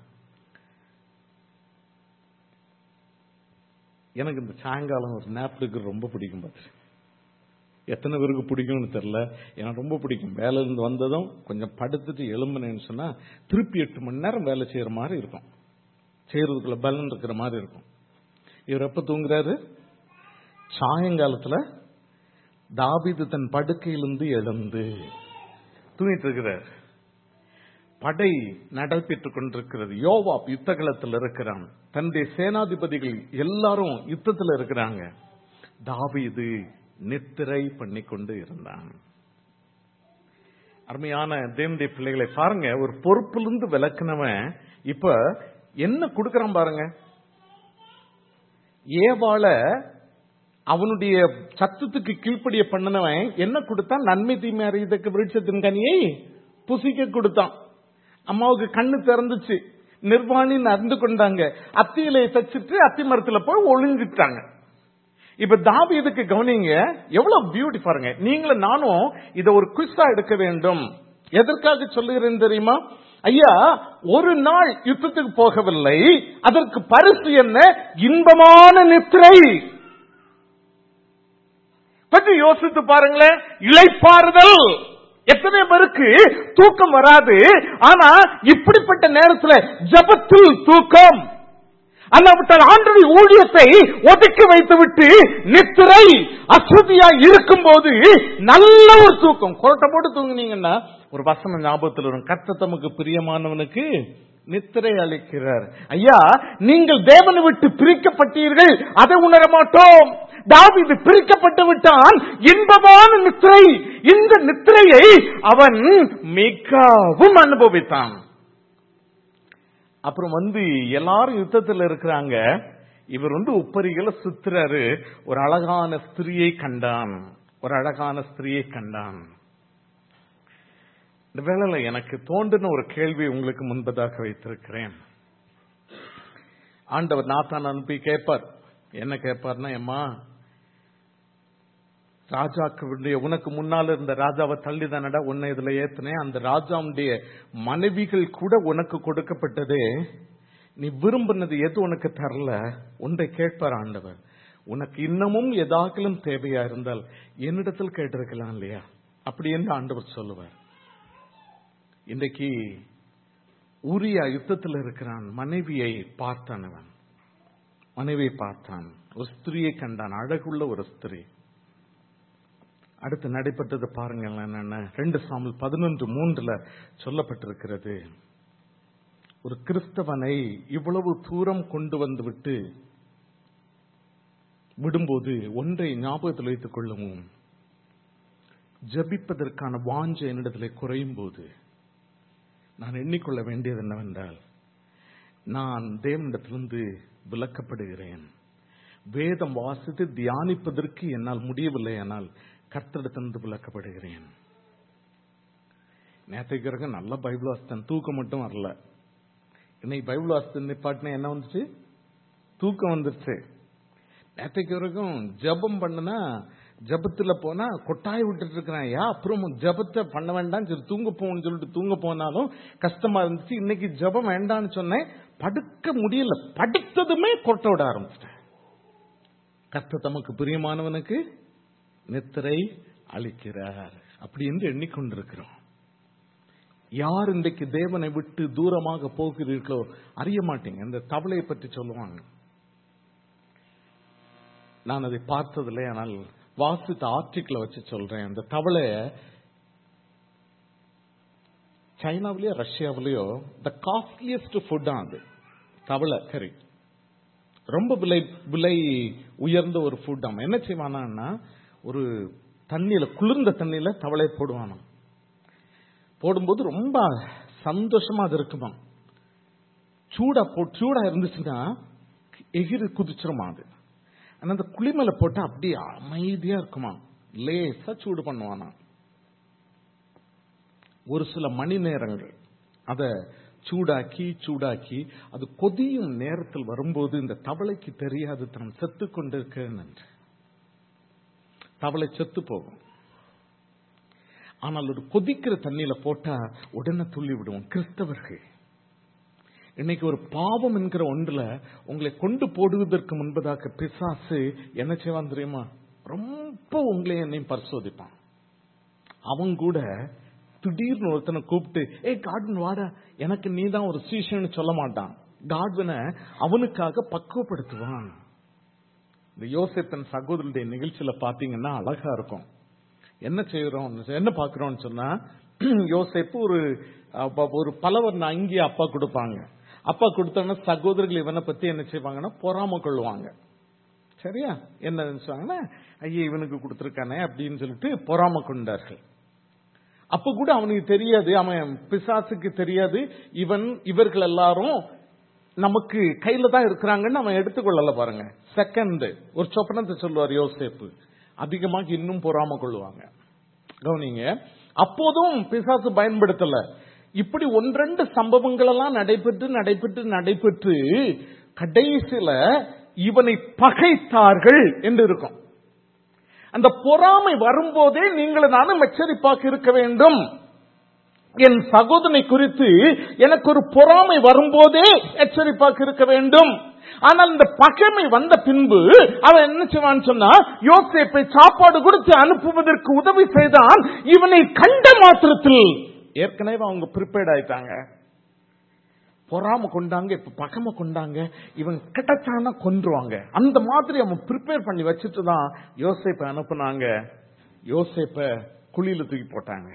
எனக்கு இந்த சாயங்காலம் ஒரு நேப்டுக்கு ரொம்ப பிடிக்கும் பார்த்து எத்தனை பேருக்கு பிடிக்கும்னு தெரியல எனக்கு ரொம்ப பிடிக்கும் வேலையிலிருந்து வந்ததும் கொஞ்சம் படுத்துட்டு எழும்புனேன்னு சொன்னா திருப்பி எட்டு மணி நேரம் வேலை செய்யற மாதிரி இருக்கும் செய்யறதுக்குள்ள பலன் இருக்கிற மாதிரி இருக்கும் இவர் எப்ப தூங்குறாரு சாயங்காலத்துல தாபிது தன் படுக்கையிலிருந்து எழுந்து தூங்கிட்டு இருக்கிறார் படை நடைபெற்றுக் கொண்டிருக்கிறது யோவாப் யுத்தகலத்தில் இருக்கிறான் தன்னுடைய சேனாதிபதிகள் எல்லாரும் யுத்தத்தில் இருக்கிறாங்க தாவீது நித்திரை பண்ணி கொண்டு இருந்தான் அருமையான தேவனுடைய பிள்ளைகளை பாருங்க ஒரு பொறுப்பிலிருந்து விளக்குனவன் இப்ப என்ன கொடுக்கறான் பாருங்க ஏவாள அவனுடைய சத்தத்துக்கு கீழ்ப்படிய பண்ணனவன் என்ன கொடுத்தான் நன்மை தீமை அறியதற்கு விருட்சத்தின் கனியை புசிக்க கொடுத்தான் அம்மாவுக்கு கண்ணு திறந்துச்சு நிர்வாணின்னு அறிந்து கொண்டாங்க அத்தியிலை தச்சுட்டு அத்தி மரத்துல போய் ஒளிஞ்சிட்டாங்க இப்ப தாவீதுக்கு கவனிங்க எவ்வளவு பியூட்டி பாருங்க நீங்களும் நானும் இத ஒரு குவிஸா எடுக்க வேண்டும் எதற்காக சொல்லுகிறேன் தெரியுமா ஐயா ஒரு நாள் யுத்தத்துக்கு போகவில்லை அதற்கு பரிசு என்ன இன்பமான நித்திரை கொஞ்சம் யோசித்து பாருங்களேன் இளைப்பாறுதல் எத்தனை பேருக்கு தூக்கம் வராது ஆனா இப்படிப்பட்ட நேரத்துல ஜபத்தில் தூக்கம் அல்லாவிட்டால் ஆண்டுடைய ஊழியத்தை ஒதுக்கி வைத்துவிட்டு நித்திரை அசுதியா இருக்கும் போது நல்ல ஒரு தூக்கம் கொரட்டை போட்டு தூங்குனீங்கன்னா ஒரு வசனம் ஞாபகத்தில் வரும் கர்த்த தமக்கு பிரியமானவனுக்கு நித்திரை அளிக்கிறார் ஐயா நீங்கள் தேவனை விட்டு பிரிக்கப்பட்டீர்கள் அதை உணர மாட்டோம் தாவிது பிரிக்கப்பட்டு விட்டான் இன்பமான நித்திரை இந்த நித்திரையை அவன் மிகவும் அனுபவித்தான் அப்புறம் வந்து எல்லாரும் யுத்தத்தில் இருக்கிறாங்க இவர் வந்து உப்பரிகளை சுத்துறாரு ஒரு அழகான ஸ்திரியை கண்டான் ஒரு அழகான ஸ்திரியை கண்டான் இந்த வேளையில எனக்கு தோன்றின ஒரு கேள்வி உங்களுக்கு முன்பதாக வைத்திருக்கிறேன் ஆண்டவர் நாத்தான் அனுப்பி கேட்பார் என்ன கேட்பார்னா எம்மா ராஜாக்கு உனக்கு முன்னால் இருந்த ராஜாவை தள்ளி தானடா உன்னை இதுல ஏத்தினேன் அந்த ராஜாவுடைய மனைவிகள் கூட உனக்கு கொடுக்கப்பட்டதே நீ விரும்பினது எது உனக்கு தரல ஒன்றை கேட்பார் ஆண்டவர் உனக்கு இன்னமும் எதாக்கிலும் தேவையா இருந்தால் என்னிடத்தில் கேட்டிருக்கலாம் இல்லையா அப்படி என்று ஆண்டவர் சொல்லுவார் இன்றைக்கு உரியா யுத்தத்தில் இருக்கிறான் மனைவியை பார்த்தானவன் மனைவியை பார்த்தான் ஒரு ஸ்திரியை கண்டான் அழகுள்ள ஒரு ஸ்திரீ அடுத்து நடைபெற்றது பாருங்கள் என்னென்ன ரெண்டு சாமல் பதினொன்று மூன்றுல சொல்லப்பட்டிருக்கிறது ஒரு கிறிஸ்தவனை இவ்வளவு தூரம் கொண்டு வந்து விட்டு விடும்போது ஒன்றை ஞாபகத்தில் வைத்துக் கொள்ளவும் ஜபிப்பதற்கான வாஞ்ச என்னிடத்தில் குறையும் போது நான் எண்ணிக்கொள்ள வேண்டியது என்னவென்றால் நான் தேவனிடத்திலிருந்து விலக்கப்படுகிறேன் வேதம் வாசித்து தியானிப்பதற்கு என்னால் முடியவில்லை ஆனால் கர்த்தரிடத்திலிருந்து விலக்கப்படுகிறேன் நேற்றைக்கு வரைக்கும் நல்ல பைபிள் வாசித்தேன் தூக்கம் மட்டும் வரல இன்னைக்கு பைபிள் வாசித்து நிப்பாட்டினா என்ன வந்துச்சு தூக்கம் வந்துருச்சு நேற்றைக்கு வரைக்கும் ஜபம் பண்ணுனா ஜபத்துல போனா கொட்டாய் விட்டுட்டு இருக்கிறேன் யா அப்புறம் ஜபத்தை பண்ண வேண்டாம் சரி தூங்க போகணும்னு சொல்லிட்டு தூங்க போனாலும் கஷ்டமா இருந்துச்சு இன்னைக்கு ஜபம் வேண்டாம்னு சொன்னேன் படுக்க முடியல படுத்ததுமே கொட்ட விட ஆரம்பிச்சிட்டேன் கர்த்த தமக்கு பிரியமானவனுக்கு நித்திரை அளிக்கிறார் அப்படி என்று எண்ணிக்கொண்டிருக்கிறோம் யார் இன்றைக்கு தேவனை விட்டு தூரமாக போகிறீர்களோ அறிய மாட்டீங்க இந்த தவளையை பற்றி சொல்லுவாங்க நான் அதை பார்த்ததில்லை ஆனால் வாசித்த ஆர்டிக்கிள வச்சு சொல்றேன் அந்த தவளை சைனாவிலயோ ரஷ்யாவிலயோ த காஸ்ட்லியஸ்ட் ஃபுட் அது தவளை கறி ரொம்ப விலை விலை உயர்ந்த ஒரு ஃபுட் அவன் என்ன செய்வானா ஒரு தண்ணியில குளிர்ந்த தண்ணியில தவளை போடுவானாம் போடும்போது ரொம்ப சந்தோஷமா அது இருக்குமா சூடா போ சூடா இருந்துச்சுன்னா எகிரி குதிச்சிருமா அது ஆனா அந்த குளிமலை போட்டா அப்படியே அமைதியா இருக்குமா லேசா சூடு பண்ணுவானா ஒரு சில மணி நேரங்கள் அத சூடாக்கி சூடாக்கி அது கொதியும் நேரத்தில் வரும்போது இந்த தவளைக்கு தெரியாது தன் செத்து கொண்டிருக்கிறேன் என்று தவளை செத்து போகும் ஆனால் ஒரு கொதிக்கிற தண்ணியில போட்டா உடனே துள்ளி விடுவோம் கிறிஸ்தவர்கள் இன்னைக்கு ஒரு பாவம் என்கிற ஒன்றுல உங்களை கொண்டு போடுவதற்கு முன்பதாக பிசாசு என்ன செய்வான் தெரியுமா ரொம்ப உங்களை என்னையும் பரிசோதிப்பான் அவன் கூட திடீர்னு ஒருத்தனை கூப்பிட்டு ஏ காட்வன் வாடா எனக்கு நீ தான் ஒரு சீஷன்னு சொல்ல மாட்டான் காட்வனை அவனுக்காக பக்குவப்படுத்துவான் இந்த யோசித்தன் சகோதரனுடைய நிகழ்ச்சியில பாத்தீங்கன்னா அழகா இருக்கும் என்ன செய்யறோம் என்ன பாக்குறோம்னு சொன்னா யோசிப்பு ஒரு ஒரு பலவர் அங்கேயே அப்பா கொடுப்பாங்க அப்பா கொடுத்தோன்னா சகோதரர்கள் இவனை பத்தி என்ன செய்வாங்கன்னா பொறாம கொள்வாங்க சரியா என்ன நினைச்சாங்கன்னா ஐயா இவனுக்கு கொடுத்திருக்கானே அப்படின்னு சொல்லிட்டு பொறாம கொண்டார்கள் அப்ப கூட அவனுக்கு தெரியாது அவன் பிசாசுக்கு தெரியாது இவன் இவர்கள் எல்லாரும் நமக்கு கையில தான் இருக்கிறாங்கன்னு அவன் எடுத்துக்கொள்ளல பாருங்க செகண்ட் ஒரு சொப்பனத்தை சொல்லுவார் யோசேப்பு அதிகமாக இன்னும் பொறாம கொள்வாங்க கவனிங்க அப்போதும் பிசாசு பயன்படுத்தல இப்படி ஒன்றெண்டு சம்பவங்கள் எல்லாம் நடைபெற்று நடைபெற்று நடைபெற்று கடைசியில இவனை பகைத்தார்கள் என்று இருக்கும் அந்த பொறாமை வரும்போதே நீங்கள் நானும் எச்சரிப்பாக இருக்க வேண்டும் என் சகோதரனை குறித்து எனக்கு ஒரு பொறாமை வரும்போதே எச்சரிப்பாக இருக்க வேண்டும் ஆனால் இந்த பகைமை வந்த பின்பு அவன் என்ன செய்வான் சொன்னா யோசேப்பை சாப்பாடு கொடுத்து அனுப்புவதற்கு உதவி செய்தான் இவனை கண்ட மாத்திரத்தில் ஏற்கனவே அவங்க ப்ரிப்பேர்ட் ஆயிட்டாங்க பொறாம கொண்டாங்க இப்ப பகம கொண்டாங்க இவன் கிடைச்சானா கொன்றுவாங்க அந்த மாதிரி அவன் ப்ரிப்பேர் பண்ணி வச்சுட்டு தான் யோசேப்பை அனுப்புனாங்க யோசேப்ப குழியில தூக்கி போட்டாங்க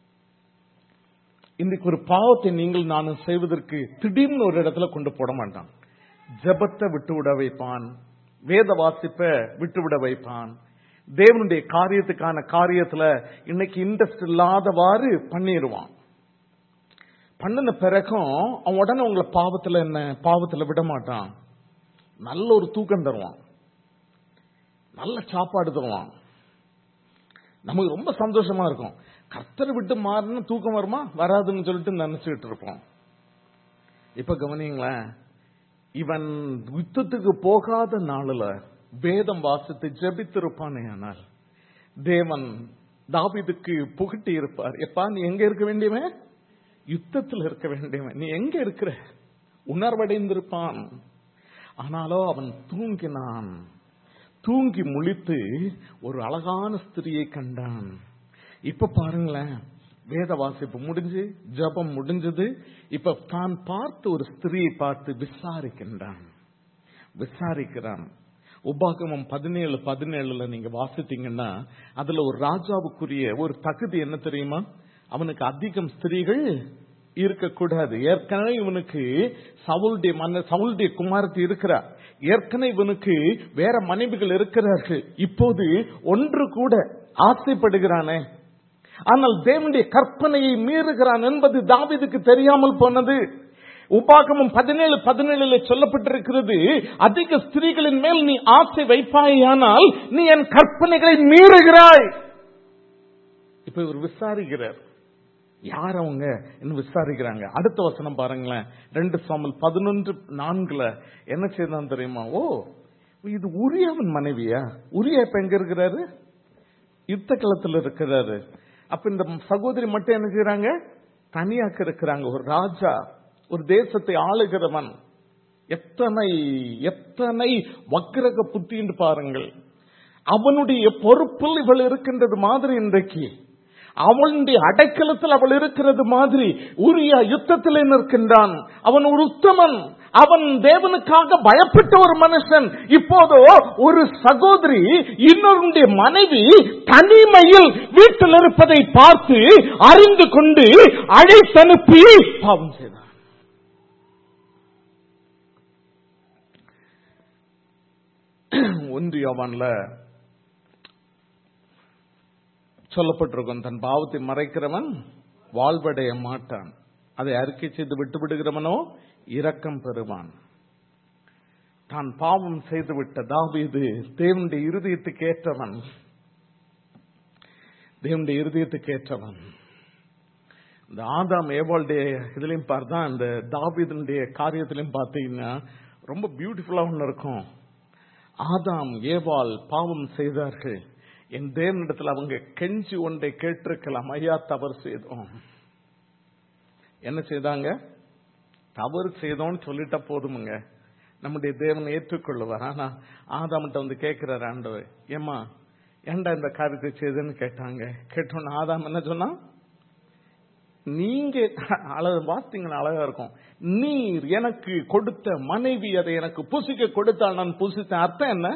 இன்றைக்கு ஒரு பாவத்தை நீங்கள் நானும் செய்வதற்கு திடீர்னு ஒரு இடத்துல கொண்டு போட மாட்டான் ஜபத்தை விட்டு விட வைப்பான் வேத வாசிப்ப விட்டு விட வைப்பான் தேவனுடைய காரியத்துக்கான காரியத்துல இன்னைக்கு இன்ட்ரெஸ்ட் இல்லாதவாறு பண்ணிடுவான் பண்ணின பிறகும் அவன் உடனே உங்களை பாவத்துல என்ன பாவத்துல விட மாட்டான் நல்ல ஒரு தூக்கம் தருவான் நல்ல சாப்பாடு தருவான் நமக்கு ரொம்ப சந்தோஷமா இருக்கும் கர்த்தரை விட்டு மாறினா தூக்கம் வருமா வராதுன்னு சொல்லிட்டு நினைச்சுக்கிட்டு இருப்போம் இப்ப கவனிங்களேன் இவன் யுத்தத்துக்கு போகாத நாளில் வேதம் வாசித்து ஜபித்திருப்பானே ஆனால் தேவன் தாவிதுக்கு புகட்டி இருப்பார் எப்பா நீ எங்க இருக்க வேண்டியவன் யுத்தத்தில் இருக்க வேண்டியவன் நீ எங்க இருக்கிற உணர்வடைந்திருப்பான் ஆனாலோ அவன் தூங்கினான் தூங்கி முழித்து ஒரு அழகான ஸ்திரியை கண்டான் இப்ப பாருங்களேன் வேத வாசிப்பு முடிஞ்சு ஜபம் முடிஞ்சது இப்ப தான் பார்த்து ஒரு ஸ்திரியை பார்த்து விசாரிக்கின்றான் விசாரிக்கிறான் உபாகமம் பதினேழு பதினேழுல நீங்க வாசித்தீங்கன்னா அதுல ஒரு ராஜாவுக்குரிய ஒரு தகுதி என்ன தெரியுமா அவனுக்கு அதிகம் ஸ்திரீகள் இருக்கக்கூடாது ஏற்கனவே இவனுக்கு சவுளுடைய மன்ன சவுளுடைய குமாரத்தி இருக்கிறார் ஏற்கனவே இவனுக்கு வேற மனைவிகள் இருக்கிறார்கள் இப்போது ஒன்று கூட ஆசைப்படுகிறானே ஆனால் தேவனுடைய கற்பனையை மீறுகிறான் என்பது தாவீதுக்கு தெரியாமல் போனது உபாகமம் பதினேழு பதினேழுல சொல்லப்பட்டிருக்கிறது அதிக ஸ்திரீகளின் மேல் நீ ஆசை வைப்பாயானால் நீ என் கற்பனைகளை மீறுகிறாய் இப்ப இவர் விசாரிக்கிறார் யார் அவங்க என்ன விசாரிக்கிறாங்க அடுத்த வசனம் பாருங்களேன் ரெண்டு சாமல் பதினொன்று நான்குல என்ன செய்தான் தெரியுமா ஓ இது உரியாவின் மனைவியா உரியா இப்ப எங்க இருக்கிறாரு யுத்த களத்துல இருக்கிறாரு அப்ப இந்த சகோதரி மட்டும் என்ன செய்யறாங்க தனியாக்க இருக்கிறாங்க ஒரு ராஜா ஒரு தேசத்தை ஆளுகிறவன் எத்தனை எத்தனை வக்கிரக புத்தின்னு பாருங்கள் அவனுடைய பொறுப்பில் இவள் இருக்கின்றது மாதிரி இன்றைக்கு அவளுடைய அடைக்கலத்தில் அவள் இருக்கிறது மாதிரி உரிய யுத்தத்தில் நிற்கின்றான் அவன் ஒரு உத்தமன் அவன் தேவனுக்காக பயப்பட்ட ஒரு மனுஷன் இப்போதோ ஒரு சகோதரி இன்னொருடைய மனைவி தனிமையில் வீட்டில் இருப்பதை பார்த்து அறிந்து கொண்டு அழைத்தனுப்பி பாவம் செய்தான் ஒன்றியவன்ல சொல்லப்பட்டிருக்கும் தன் பாவத்தை மறைக்கிறவன் வாழ்வடைய மாட்டான் அதை அறிக்கை செய்து விட்டு விடுகிறவனோ இரக்கம் பெறுவான் தான் பாவம் செய்துவிட்ட தாவீது தேவனுடைய இருதயத்துக்கு ஏற்றவன் தேவனுடைய இருதயத்துக்கு ஏற்றவன் இந்த ஆதாம் ஏவாளுடைய இதுலயும் பார்த்தா இந்த தாவீதனுடைய காரியத்திலையும் பார்த்தீங்கன்னா ரொம்ப பியூட்டிஃபுல்லா ஒன்று இருக்கும் ஆதாம் ஏவாள் பாவம் செய்தார்கள் என் தேவனிடத்தில் அவங்க கெஞ்சி ஒன்றை கேட்டிருக்கலாம் ஐயா தவறு செய்தோம் என்ன செய்தாங்க தவறு செய்தோம்னு சொல்லிட்டா போதுமுங்க நம்முடைய தேவனை ஏற்றுக்கொள்ளுவார் ஆனா ஆதாம்கிட்ட வந்து கேட்கிறார் ஆண்டவர் ஏமா ஏன்டா இந்த காரியத்தை செய்துன்னு கேட்டாங்க கேட்டோன்னு ஆதாம் என்ன சொன்னா நீங்க அழகு வாசித்தீங்கன்னா அழகா இருக்கும் நீர் எனக்கு கொடுத்த மனைவி அதை எனக்கு புசிக்க கொடுத்தால் நான் புசித்தேன் அர்த்தம் என்ன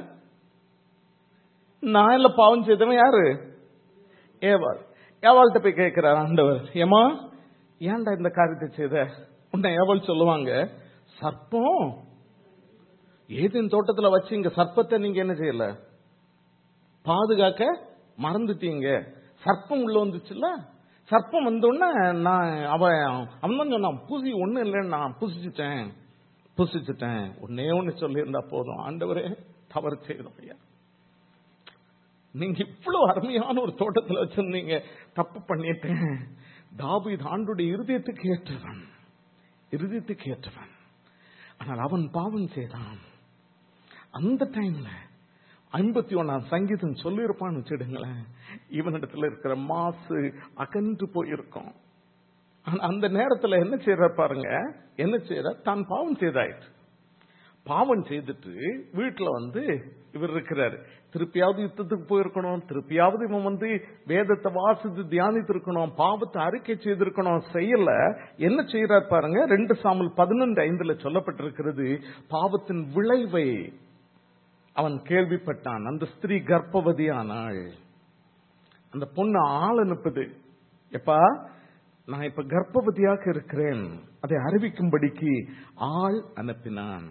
நான் இல்ல பாவம் செய்தவன் யாரு ஏவாள் ஏவாள்கிட்ட போய் கேட்கிறார் ஆண்டவர் ஏமா ஏன்டா இந்த காரியத்தை செய்த உன்னை ஏவாள் சொல்லுவாங்க சர்ப்பம் ஏதேன் தோட்டத்துல வச்சு இங்க சர்ப்பத்தை நீங்க என்ன செய்யல பாதுகாக்க மறந்துட்டீங்க சர்ப்பம் உள்ள வந்துச்சுல்ல சர்ப்பம் வந்தோடனே நான் அவன் அவன் தான் சொன்னான் பூசி ஒண்ணு இல்லைன்னு நான் புசிச்சுட்டேன் புசிச்சுட்டேன் ஒன்னே ஒன்னு சொல்லியிருந்தா போதும் ஆண்டவரே தவறு செய்தோம் ஐயா நீங்க இவ்வளவு அருமையான ஒரு தோட்டத்தில் வச்சிருந்தீங்க தப்பு பண்ணிட்டேன் தாபீத் ஆண்டுடைய இருதயத்துக்கு ஏற்றவன் இருதயத்துக்கு ஏற்றவன் ஆனால் அவன் பாவம் செய்தான் அந்த டைம்ல ஐம்பத்தி ஒன்னாம் சங்கீதம் சொல்லியிருப்பான்னு வச்சிடுங்களேன் இவனிடத்துல இருக்கிற மாசு அகன்று போயிருக்கும் ஆனா அந்த நேரத்துல என்ன செய்யற பாருங்க என்ன செய்யற தான் பாவம் செய்தாயிற்று பாவம் செய்துட்டு வீட்டுல வந்து இவர் இருக்கிறாரு திருப்பியாவது யுத்தத்துக்கு போயிருக்கணும் திருப்பியாவது இவன் வந்து வேதத்தை வாசித்து தியானித்து இருக்கணும் பாவத்தை அறிக்கை செய்திருக்கணும் செய்யல என்ன செய்யறார் பாருங்க ரெண்டு சாமல் பதினொன்று ஐந்துல சொல்லப்பட்டிருக்கிறது பாவத்தின் விளைவை அவன் கேள்விப்பட்டான் அந்த ஸ்திரீ கர்ப்பவதியானாள் அந்த பொண்ணு ஆள் அனுப்புது எப்பா நான் இப்ப கர்ப்பவதியாக இருக்கிறேன் அதை அறிவிக்கும்படிக்கு ஆள் அனுப்பினான்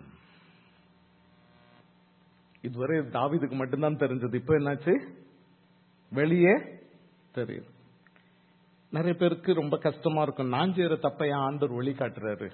இதுவரை தாவிதுக்கு மட்டும்தான் தெரிஞ்சது இப்ப என்னாச்சு வெளியே தெரியுது நிறைய பேருக்கு ரொம்ப கஷ்டமா இருக்கும் நான் செய்யற தப்ப என் ஆண்டவர் வழி காட்டுறாரு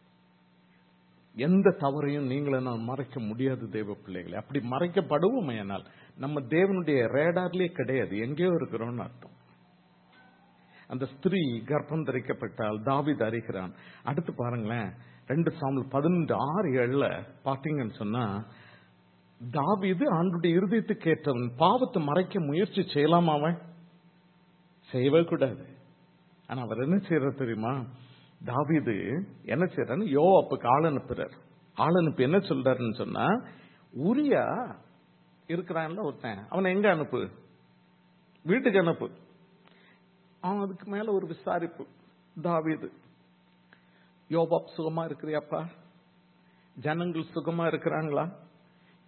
எந்த தவறையும் நீங்களும் நான் மறைக்க முடியாது தேவ பிள்ளைகளை அப்படி மறைக்கப்படுவோம் என்னால் நம்ம தேவனுடைய ரேடார்லயே கிடையாது எங்கேயோ இருக்கிறோம்னு அர்த்தம் அந்த ஸ்திரீ கர்ப்பம் தரிக்கப்பட்டால் தாவித் அறிகிறான் அடுத்து பாருங்களேன் ரெண்டு சாமல் பதினொன்று ஆறு ஏழுல பாத்தீங்கன்னு சொன்னா தாவிது ஆண்டுடைய இருதயத்துக்கு ஏற்றவன் பாவத்தை மறைக்க முயற்சி செய்யலாமா அவன் செய்யவே கூடாது ஆனா அவர் என்ன செய்யற தெரியுமா தாவிது என்ன செய்யறாரு யோ அப்புக்கு ஆள் அனுப்புறார் ஆள் அனுப்பி என்ன சொல்றாருன்னு சொன்னா உரியா இருக்கிறான்ல ஒருத்தன் அவனை எங்க அனுப்பு வீட்டுக்கு அனுப்பு அவன் அதுக்கு மேல ஒரு விசாரிப்பு தாவிது யோபாப் சுகமா இருக்கிறியாப்பா ஜனங்கள் சுகமா இருக்கிறாங்களா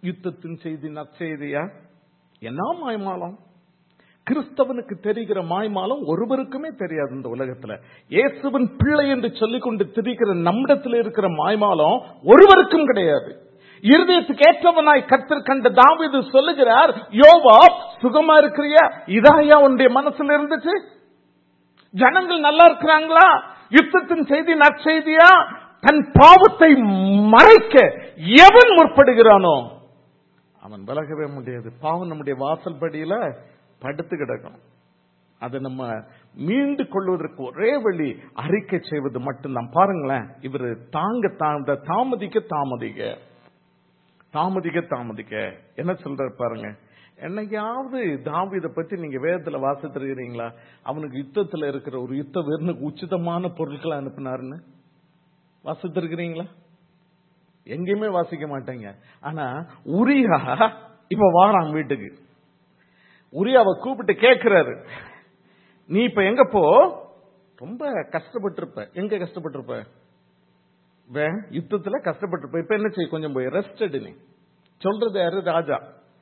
யுத்தத்தின் செய்தி நற்செய்தியா என்ன மாய்மாலம் கிறிஸ்தவனுக்கு தெரிகிற மாய்மாலம் ஒருவருக்குமே தெரியாது இந்த உலகத்துல இயேசுவின் பிள்ளை என்று சொல்லிக் கொண்டு திரிகிற நம்மிடத்தில் இருக்கிற மாய்மாலம் ஒருவருக்கும் கிடையாது இருதயத்துக்கு ஏற்றவனாய் கத்தர் கண்ட தாவீது சொல்லுகிறார் யோவா சுகமா இருக்கிறியா இதாயா உன்னுடைய மனசுல இருந்துச்சு ஜனங்கள் நல்லா இருக்கிறாங்களா யுத்தத்தின் செய்தி நற்செய்தியா தன் பாவத்தை மறைக்க எவன் முற்படுகிறானோ அவன் விலகவே முடியாது பாவம் நம்முடைய வாசல் படியில படுத்து கிடக்கும் அதை நம்ம மீண்டு கொள்வதற்கு ஒரே வழி அறிக்கை செய்வது மட்டும்தான் பாருங்களேன் இவர் தாங்க தாங்க தாமதிக்க தாமதிக்க தாமதிக்க தாமதிக்க என்ன சொல்றாரு பாருங்க என்னைக்காவது தாவீதை பத்தி நீங்க வேதத்துல வாசித்திருக்கிறீங்களா அவனுக்கு யுத்தத்துல இருக்கிற ஒரு யுத்த வீரனுக்கு உச்சிதமான பொருட்களை அனுப்பினாருன்னு வாசித்திருக்கிறீங்களா எங்கேயுமே வாசிக்க மாட்டேங்க ஆனா உரியா இப்ப வாரான் வீட்டுக்கு உரியாவை கூப்பிட்டு கேட்கிறாரு நீ இப்ப எங்க போ ரொம்ப கஷ்டப்பட்டிருப்ப எங்க கஷ்டப்பட்டிருப்ப வே, யுத்தத்துல கஷ்டப்பட்டிருப்ப இப்ப என்ன செய்ய கொஞ்சம் போய் ரெஸ்ட் எடு நீ சொல்றது யாரு ராஜா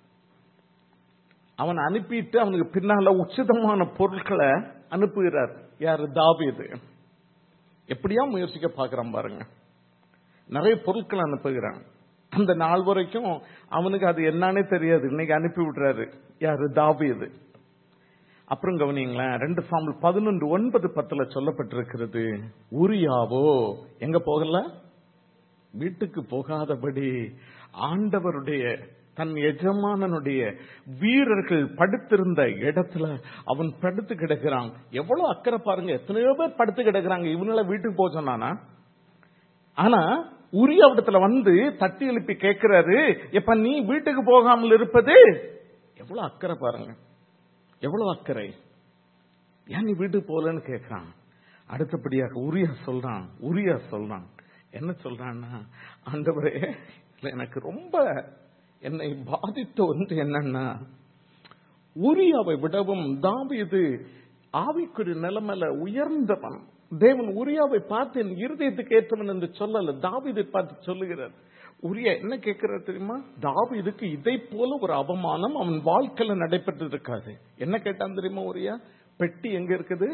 அவன் அனுப்பிட்டு அவனுக்கு பின்னால உச்சிதமான பொருட்களை அனுப்புகிறார் யாரு தாவீது எப்படியா முயற்சிக்க பாக்குறான் பாருங்க நிறைய பொருட்கள் அனுப்புகிறான் அந்த நாள் வரைக்கும் அவனுக்கு அது என்னன்னே தெரியாது இன்னைக்கு அனுப்பி விடுறாரு யாரு தாவீது அப்புறம் கவனிங்களேன் ரெண்டு சாம்பல் பதினொன்று ஒன்பது பத்துல சொல்லப்பட்டிருக்கிறது உரியாவோ எங்க போகல வீட்டுக்கு போகாதபடி ஆண்டவருடைய தன் எஜமானனுடைய வீரர்கள் படுத்திருந்த இடத்துல அவன் படுத்து கிடக்கிறான் எவ்வளவு அக்கறை பாருங்க எத்தனையோ பேர் படுத்து கிடக்குறாங்க இவனால வீட்டுக்கு போக சொன்னானா ஆனா உரியாவிடத்துல வந்து தட்டி எழுப்பி கேட்கிறாரு எப்ப நீ வீட்டுக்கு போகாமல் இருப்பது எவ்வளவு அக்கறை பாருங்க எவ்வளவு அக்கறை ஏன் நீ வீட்டுக்கு போகலன்னு கேட்கிறான் அடுத்தபடியாக உரியா சொல்றான் உரியா சொல்றான் என்ன சொல்றான்னா ஆண்டவரே இல்ல எனக்கு ரொம்ப என்னை பாதித்த ஒன்று என்னன்னா உரியாவை விடவும் தாவீது ஆவிக்குரிய நிலைமையில உயர்ந்தவன் தேவன் உரியாவை பார்த்து என் இருதயத்துக்கு ஏற்றவன் என்று சொல்லல தாவீதை பார்த்து சொல்லுகிறார் உரியா என்ன கேட்கிறார் தெரியுமா தாவீதுக்கு இதை போல ஒரு அவமானம் அவன் வாழ்க்கையில நடைபெற்று இருக்காது என்ன கேட்டான் தெரியுமா உரியா பெட்டி எங்க இருக்குது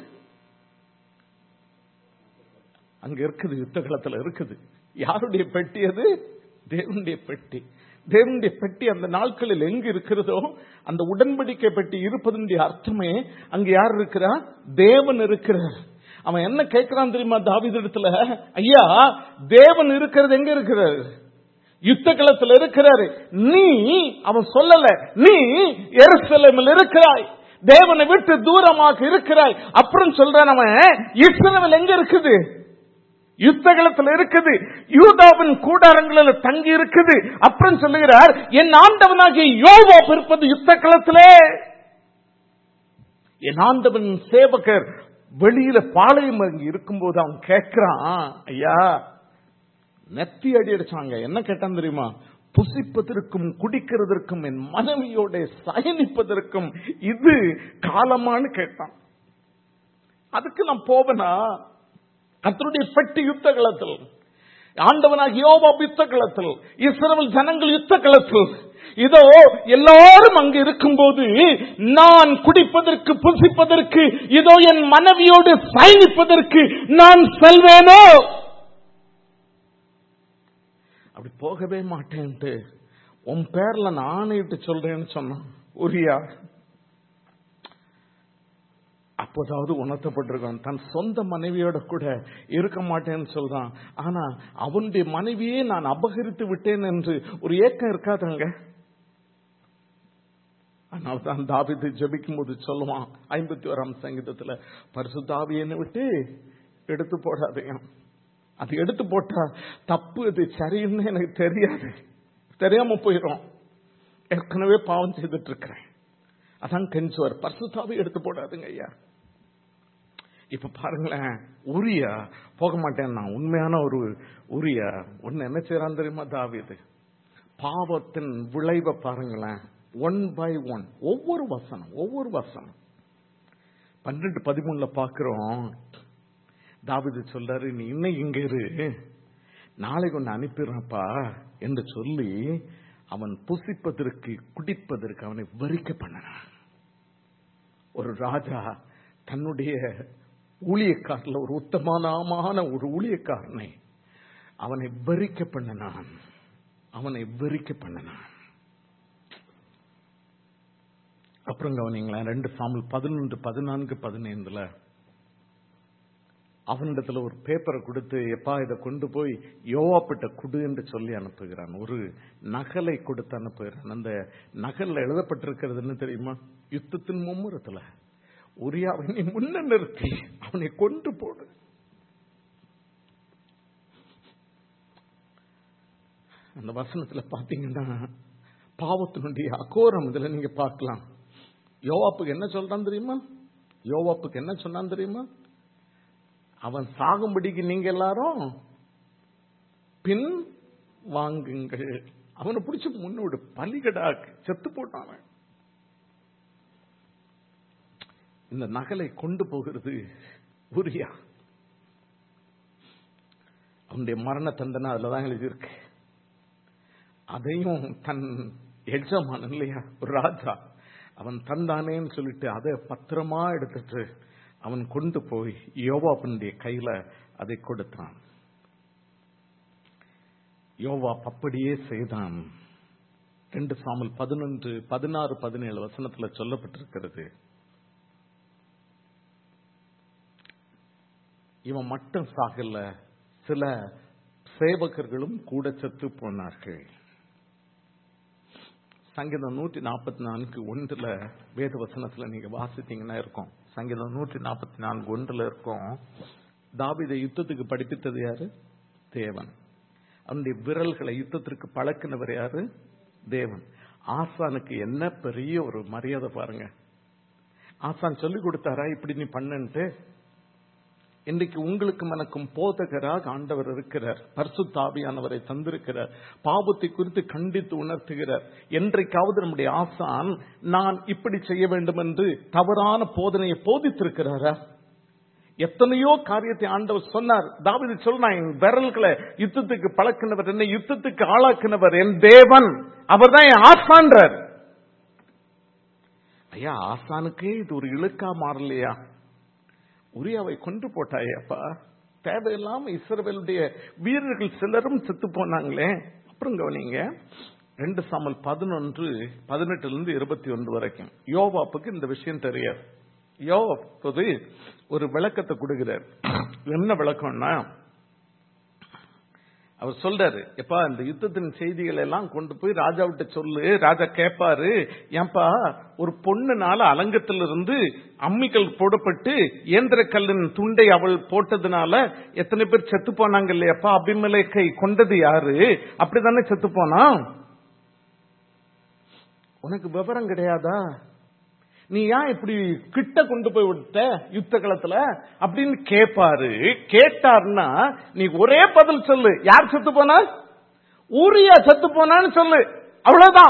அங்க இருக்குது யுத்த களத்துல இருக்குது யாருடைய பெட்டி அது தேவனுடைய பெட்டி தேவனுடைய பெட்டி அந்த நாட்களில் எங்க இருக்கிறதோ அந்த உடன்படிக்கை பெட்டி இருப்பதனுடைய அர்த்தமே அங்க யார் இருக்கிறா தேவன் இருக்கிறார் அவன் என்ன கேட்கிறான் தெரியுமா தாவீது இடத்துல ஐயா தேவன் இருக்கிறது எங்க இருக்கிறாரு யுத்த களத்தில் இருக்கிறாரு நீ அவன் சொல்லல நீ எருசலேமில் இருக்கிறாய் தேவனை விட்டு தூரமாக இருக்கிறாய் அப்புறம் சொல்றான் அவன் இஸ்ரவேல் எங்க இருக்குது யுத்த களத்தில் இருக்குது யூதாவின் கூடாரங்களில் தங்கி இருக்குது அப்புறம் சொல்லுகிறார் என் ஆண்டவனாகிய யோவா இருப்பது யுத்த களத்திலே என் ஆண்டவன் சேவகர் வெளியில பாளையம் அங்க இருக்கும்போது அவன் கேட்கிறான் ஐயா நெத்தி அடி அடிச்சாங்க என்ன கேட்டான் தெரியுமா புசிப்பதற்கும் குடிக்கிறதற்கும் என் மனைவியோட சயனிப்பதற்கும் இது காலமான்னு கேட்டான் அதுக்கு நான் போவனா கத்தருடைய பெட்டி யுத்த களத்தில் ஆண்டவனாக யோபா யுத்த களத்தில் இஸ்ரவேல் ஜனங்கள் யுத்த களத்தில் இதோ எல்லாரும் அங்கு இருக்கும்போது நான் குடிப்பதற்கு புசிப்பதற்கு இதோ என் மனைவியோடு சயனிப்பதற்கு நான் செல்வேனோ அப்படி போகவே மாட்டேன்ட்டு உன் பேர்ல நான் ஆணையிட்டு சொல்றேன்னு சொன்னான் உரியா அப்போதாவது உணர்த்தப்பட்டிருக்கான் தன் சொந்த மனைவியோட கூட இருக்க மாட்டேன்னு சொல்றான் ஆனா அவனுடைய மனைவியே நான் அபகரித்து விட்டேன் என்று ஒரு ஏக்கம் இருக்காதாங்க அதனால்தான் தாவிது ஜபிக்கும் போது சொல்லுவான் ஐம்பத்தி ஓராம் சங்கீதத்துல பரிசு தாவியனை விட்டு எடுத்து போடாதீங்க அது எடுத்து போட்டா தப்பு அது சரின்னு எனக்கு தெரியாது தெரியாம போயிடும் ஏற்கனவே பாவம் செய்துட்டு இருக்கிறேன் அதான் கெஞ்சுவார் பரிசுத்தாவே எடுத்து போடாதுங்க ஐயா இப்ப பாருங்களேன் உரியா போக மாட்டேன் நான் உண்மையான ஒரு உரியா ஒன்னு என்ன செய்யறான் தெரியுமா தாவிது பாவத்தின் விளைவை பாருங்களேன் ஒன் பை ஒன் ஒவ்வொரு வசனம் ஒவ்வொரு வசனம் பன்னெண்டு பதிமூணுல பாக்குறோம் தாவிது சொல்றாரு நீ இன்னும் இங்க இரு நாளைக்கு ஒன்னு அனுப்பிடுறப்பா என்று சொல்லி அவன் புசிப்பதற்கு குடிப்பதற்கு அவனை வெறிக்க பண்ணினான் ஒரு ராஜா தன்னுடைய ஊழியக்காரில் ஒரு உத்தமமான ஒரு ஊழியக்காரனை அவனை வெறிக்க பண்ணினான் அவனை வெறிக்க பண்ணினான் அப்புறம் கவனிங்களேன் ரெண்டு சாமல் பதினொன்று பதினான்கு பதினைந்துல அவனிடத்துல ஒரு பேப்பரை கொடுத்து எப்பா இதை கொண்டு போய் யோவாப்பிட்ட குடு என்று சொல்லி அனுப்புகிறான் ஒரு நகலை கொடுத்து அனுப்புகிறான் அந்த நகல்ல எழுதப்பட்டிருக்கிறது என்ன தெரியுமா யுத்தத்தின் மும்முரத்துல உரியாவை நீ முன்ன நிறுத்தி அவனை கொண்டு போடு அந்த வசனத்துல பாத்தீங்கன்னா பாவத்தினுடைய அகோரம் இதுல நீங்க பார்க்கலாம் யோவாப்புக்கு என்ன சொல்றான் தெரியுமா யோவாப்புக்கு என்ன சொன்னான் தெரியுமா அவன் சாகும்படிக்கு நீங்க எல்லாரும் பின் வாங்குங்கள் அவனை பிடிச்சு முன்னோடு பலிகடா செத்து போட்டான் இந்த நகலை கொண்டு போகிறது உரியா அவனுடைய மரண தண்டனை அதுலதான் எழுதியிருக்கு அதையும் தன் எஜமான் இல்லையா ஒரு ராஜா அவன் தந்தானேன்னு சொல்லிட்டு அதை பத்திரமா எடுத்துட்டு அவன் கொண்டு போய் யோவாப்பனுடைய கையில அதை கொடுத்தான் யோவா அப்படியே செய்தான் ரெண்டு சாமல் பதினொன்று பதினாறு பதினேழு வசனத்துல சொல்லப்பட்டிருக்கிறது இவன் மட்டும் சாகல சில சேவகர்களும் கூட செத்து போனார்கள் சங்கீதம் நூற்றி நாற்பத்தி நான்கு ஒன்றுல வேத வசனத்துல நீங்க வாசித்தீங்கன்னா இருக்கும் சங்கீதம் நூற்றி நாற்பத்தி நான்கு ஒன்றுல இருக்கும் தாவிதை யுத்தத்துக்கு படிப்பித்தது யாரு தேவன் அவனுடைய விரல்களை யுத்தத்திற்கு பழக்கினவர் யாரு தேவன் ஆசானுக்கு என்ன பெரிய ஒரு மரியாதை பாருங்க ஆசான் சொல்லி கொடுத்தாரா இப்படி நீ பண்ணுன்ட்டு இன்றைக்கு உங்களுக்கும் எனக்கும் போதகராக ஆண்டவர் இருக்கிறார் பரிசுத்தாவியானவரை தந்திருக்கிறார் பாவத்தை குறித்து கண்டித்து உணர்த்துகிறார் என்றைக்காவது நம்முடைய ஆசான் நான் இப்படி செய்ய வேண்டும் என்று தவறான போதனையை போதித்திருக்கிறாரா எத்தனையோ காரியத்தை ஆண்டவர் சொன்னார் தாவிது சொன்னான் என் விரல்களை யுத்தத்துக்கு பழக்கினவர் என்னை யுத்தத்துக்கு ஆளாக்கினவர் என் தேவன் அவர் தான் என் ஆசான்றார் ஐயா ஆசானுக்கே இது ஒரு இழுக்கா மாறலையா உரியாவை கொண்டு போட்டாயே அப்பா தேவையில்லாம இஸ்ரவேலுடைய வீரர்கள் சிலரும் செத்து போனாங்களே அப்புறம் கவனிங்க ரெண்டு சாமல் பதினொன்று பதினெட்டுல இருந்து இருபத்தி ஒன்று வரைக்கும் யோவாப்புக்கு இந்த விஷயம் தெரியாது யோவாப்பு ஒரு விளக்கத்தை கொடுக்கிறார் என்ன விளக்கம்னா அவர் சொல்றாரு எப்பா இந்த யுத்தத்தின் செய்திகள் எல்லாம் கொண்டு போய் ராஜாவிட்ட சொல்லு ராஜா கேட்பாரு ஏன்பா ஒரு பொண்ணுனால அலங்கத்துல இருந்து அம்மிக்கல் போடப்பட்டு இயந்திர கல்லின் துண்டை அவள் போட்டதுனால எத்தனை பேர் செத்து போனாங்க இல்லையாப்பா அபிமலேக்கை கொண்டது யாரு அப்படித்தானே செத்து போனா உனக்கு விவரம் கிடையாதா நீ ஏன் இப்படி கிட்ட கொண்டு போய் விட்ட யுத்த களத்துல அப்படின்னு கேட்பாரு கேட்டார்னா நீ ஒரே பதில் சொல்லு யார் செத்து போனா ஊரியா செத்து போனான்னு சொல்லு அவ்வளவுதான்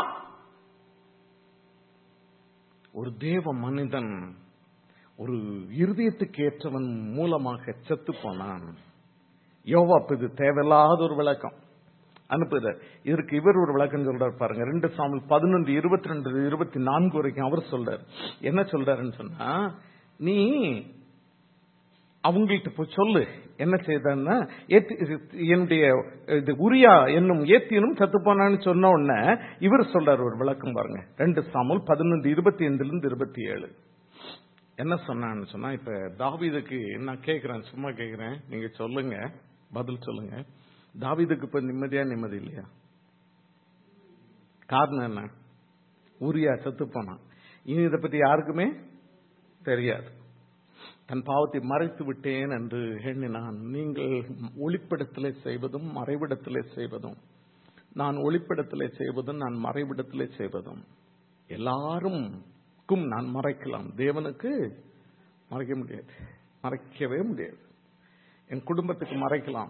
ஒரு தேவ மனிதன் ஒரு இருதயத்துக்கு ஏற்றவன் மூலமாக செத்து போனான் யோவாப்பு இது தேவையில்லாத ஒரு விளக்கம் அனுப்புத இதற்கு இவர் ஒரு விளக்கம் சொல்றாரு பாருங்க ரெண்டு சாமல் பதினொன்று இருபத்தி ரெண்டு இருபத்தி நான்கு வரைக்கும் அவர் சொல்றாரு என்ன சொல்றாருன்னு சொன்னா நீ அவங்கள்ட்ட போய் சொல்லு என்ன செய்தான்னா என்னுடைய இது உரியா என்னும் ஏத்தியனும் செத்து போனான்னு சொன்ன உடனே இவர் சொல்றாரு ஒரு விளக்கம் பாருங்க ரெண்டு சாமல் பதினொன்று இருபத்தி ஐந்துல இருந்து இருபத்தி ஏழு என்ன சொன்னான்னு சொன்னா இப்ப தாவிதுக்கு நான் கேக்குறேன் சும்மா கேக்குறேன் நீங்க சொல்லுங்க பதில் சொல்லுங்க தாவிதுக்கு இப்ப நிம்மதியா நிம்மதி இல்லையா காரணம் என்ன ஊரியா செத்து போனான் இனி இதை பத்தி யாருக்குமே தெரியாது தன் பாவத்தை மறைத்து விட்டேன் என்று எண்ணினான் நீங்கள் ஒளிப்படத்திலே செய்வதும் மறைவிடத்திலே செய்வதும் நான் ஒளிப்படத்திலே செய்வதும் நான் மறைவிடத்திலே செய்வதும் எல்லாருக்கும் நான் மறைக்கலாம் தேவனுக்கு மறைக்க முடியாது மறைக்கவே முடியாது என் குடும்பத்துக்கு மறைக்கலாம்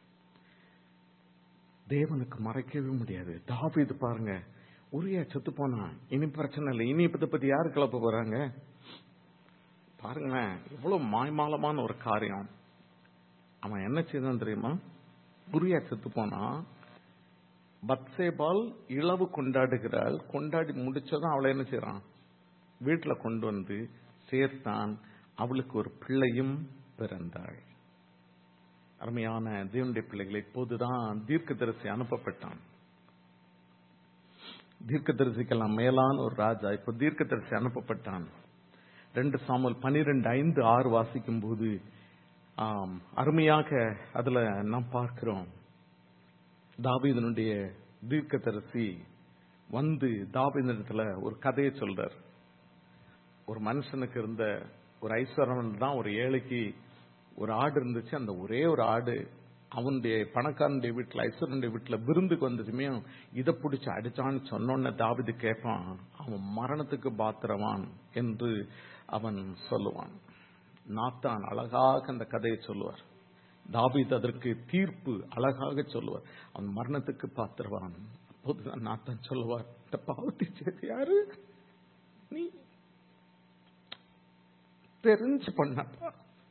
தேவனுக்கு மறைக்கவே முடியாது தாவிது பாருங்க உரியா செத்து போனா இனி பிரச்சனை இல்லை இனி இதை பத்தி யாரு கிளப்ப போறாங்க பாருங்களேன் எவ்வளவு மாய்மாலமான ஒரு காரியம் அவன் என்ன செய்தான் தெரியுமா உரியா செத்து போனா பத்சேபால் இளவு கொண்டாடுகிறாள் கொண்டாடி முடிச்சதும் அவளை என்ன செய்றான் வீட்டுல கொண்டு வந்து சேர்த்தான் அவளுக்கு ஒரு பிள்ளையும் பிறந்தாள் அருமையான தேவனுடைய பிள்ளைகளை இப்போதுதான் தீர்க்கதரிசி அனுப்பப்பட்டான் தீர்க்கதரிசிக்கெல்லாம் மேலான ஒரு ராஜா இப்போ தீர்க்கதரிசி அனுப்பப்பட்டான் ரெண்டு சாமல் பனிரெண்டு ஐந்து ஆறு வாசிக்கும் போது ஆம், அருமையாக அதுல நாம் பார்க்கிறோம் தாவீதனுடைய தீர்க்கதரிசி வந்து தாவீதனிடத்துல ஒரு கதையை சொல்றார் ஒரு மனுஷனுக்கு இருந்த ஒரு ஐஸ்வரன் தான் ஒரு ஏழைக்கு ஒரு ஆடு இருந்துச்சு அந்த ஒரே ஒரு ஆடு அவனுடைய பணக்காரனுடைய வீட்டுல ஐஸ்வரனுடைய வீட்டுல விருந்துக்கு வந்ததுமே இதை பிடிச்சு அடிச்சான்னு சொன்னோன்ன தாவிது கேட்பான் அவன் மரணத்துக்கு பாத்திரவான் என்று அவன் சொல்லுவான் நாத்தான் அழகாக அந்த கதையை சொல்லுவார் தாவீது அதற்கு தீர்ப்பு அழகாக சொல்லுவார் அவன் மரணத்துக்கு பாத்திரவான் அப்போதுதான் நாத்தான் சொல்லுவார் இந்த பாவத்தை செய்து யாரு நீ தெரிஞ்சு பண்ணப்பா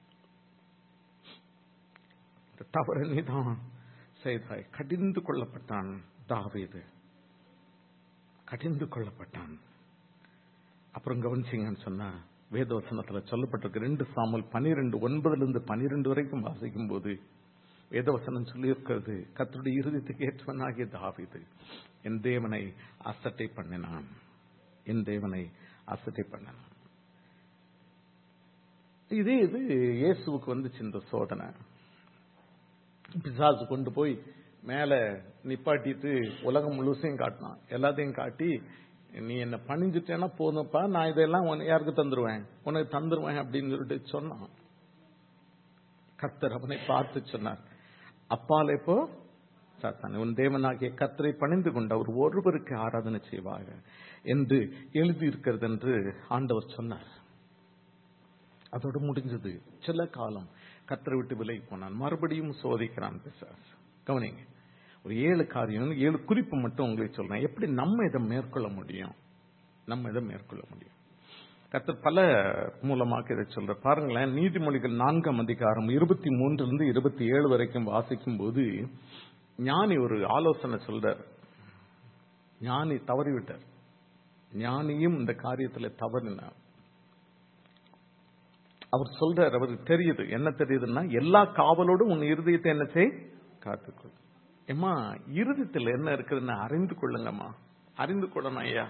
இந்த தவறு நீதான் செய்தாய் கடிந்து கொள்ளப்பட்டான் தாவீது கடிந்து கொள்ளப்பட்டான் அப்புறம் கவனிச்சிங்கன்னு சொன்னா வேதவசனத்துல சொல்லப்பட்டிருக்கு ரெண்டு சாமல் பனிரெண்டு ஒன்பதுல இருந்து பனிரெண்டு வரைக்கும் வாசிக்கும் போது வேதவசனம் சொல்லியிருக்கிறது கத்தருடைய இறுதியத்துக்கு ஏற்றவனாகிய தாவீது என் தேவனை அசட்டை பண்ணினான் என் தேவனை அசட்டை பண்ணினான் இதே இது இயேசுவுக்கு வந்துச்சு இந்த சோதனை பிசாசு கொண்டு போய் மேல நிப்பாட்டிட்டு உலகம் முழுசையும் காட்டினான் எல்லாத்தையும் காட்டி நீ என்ன பணிஞ்சிட்டேன்னா போதும்ப்பா நான் இதெல்லாம் உன- யாருக்கு தந்துருவேன் உனக்கு தந்துருவேன் அப்படின்னு சொல்லிட்டு சொன்னான் கர்த்தர் அவனை பார்த்து சொன்னார் அப்பாலே போ சாத்தான் உன் தேவனாகிய கர்த்தரை பணிந்து கொண்டு அவர் ஒருவருக்கு ஆராதனை செய்வாங்க என்று எழுதியிருக்கிறது என்று ஆண்டவர் சொன்னார் அதோடு முடிஞ்சது சில காலம் கத்தரை விட்டு விலகி போனான் மறுபடியும் சோதிக்கிறான் பிசாஸ் கவனிங்க ஒரு ஏழு காரியம் ஏழு குறிப்பு மட்டும் உங்களுக்கு சொல்றேன் எப்படி நம்ம இதை மேற்கொள்ள முடியும் நம்ம இதை மேற்கொள்ள முடியும் கத்தர் பல மூலமாக இதை சொல்ற பாருங்களேன் நீதிமொழிகள் நான்காம் அதிகாரம் இருபத்தி மூன்றிலிருந்து இருபத்தி ஏழு வரைக்கும் வாசிக்கும் போது ஞானி ஒரு ஆலோசனை சொல்றார் ஞானி தவறிவிட்டார் ஞானியும் இந்த காரியத்துல தவறினார் அவர் சொல்றார் அவருக்கு தெரியுது என்ன தெரியுதுன்னா எல்லா காவலோடும் உன் இருதயத்தை என்ன செய் காத்துக்கொள் ஏமா இருதயத்தில் என்ன இருக்குதுன்னு அறிந்து கொள்ளுங்கம்மா அறிந்து கொள்ளணும் ஐயா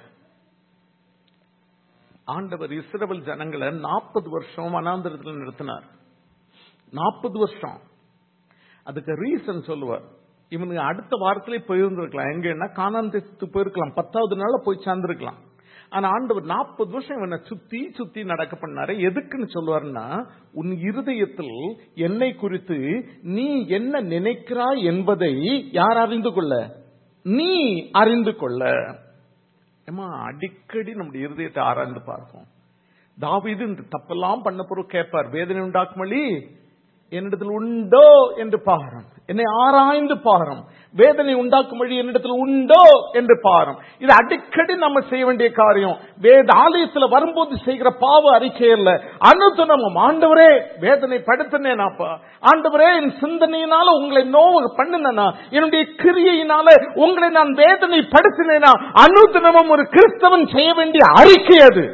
ஆண்டவர் இஸ்ரவேல் ஜனங்களை நாற்பது வருஷம் வனாந்திரத்தில் நிறுத்தினார் நாற்பது வருஷம் அதுக்கு ரீசன் சொல்லுவார் இவனுக்கு அடுத்த வாரத்திலே போயிருந்திருக்கலாம் எங்கன்னா காணான் தேசத்துக்கு போயிருக்கலாம் பத்தாவது நாள்ல போய் சேர்ந்திருக்கலாம் ஆனா ஆண்டவர் நாற்பது வருஷம் இவனை சுத்தி சுத்தி நடக்க பண்ணாரு எதுக்குன்னு சொல்லுவாருன்னா உன் இருதயத்தில் என்னை குறித்து நீ என்ன நினைக்கிறாய் என்பதை யார் அறிந்து கொள்ள நீ அறிந்து கொள்ள ஏமா அடிக்கடி நம்முடைய இருதயத்தை ஆராய்ந்து பார்ப்போம் தாவீது இந்த தப்பெல்லாம் பண்ண பொருள் கேட்பார் வேதனை உண்டாக்குமளி என்னிடத்தில் உண்டோ என்று பாரம் என்னை ஆராய்ந்து பாரம் வேதனை உண்டாக்கும் வழி என்னிடத்தில் உண்டோ என்று பாரம் இது அடிக்கடி நம்ம செய்ய வேண்டிய காரியம் வேத ஆலயத்தில் வரும்போது செய்கிற பாவ அறிக்கை அல்ல அனுதினமும் ஆண்டவரே வேதனை படுத்தினேனாப்பா ஆண்டவரே என் சிந்தனையினால உங்களை நோவு பண்ணினேனா என்னுடைய கிரியையினால உங்களை நான் வேதனை படுத்தினேனா அனுதினமும் ஒரு கிறிஸ்தவன் செய்ய வேண்டிய அறிக்கை அது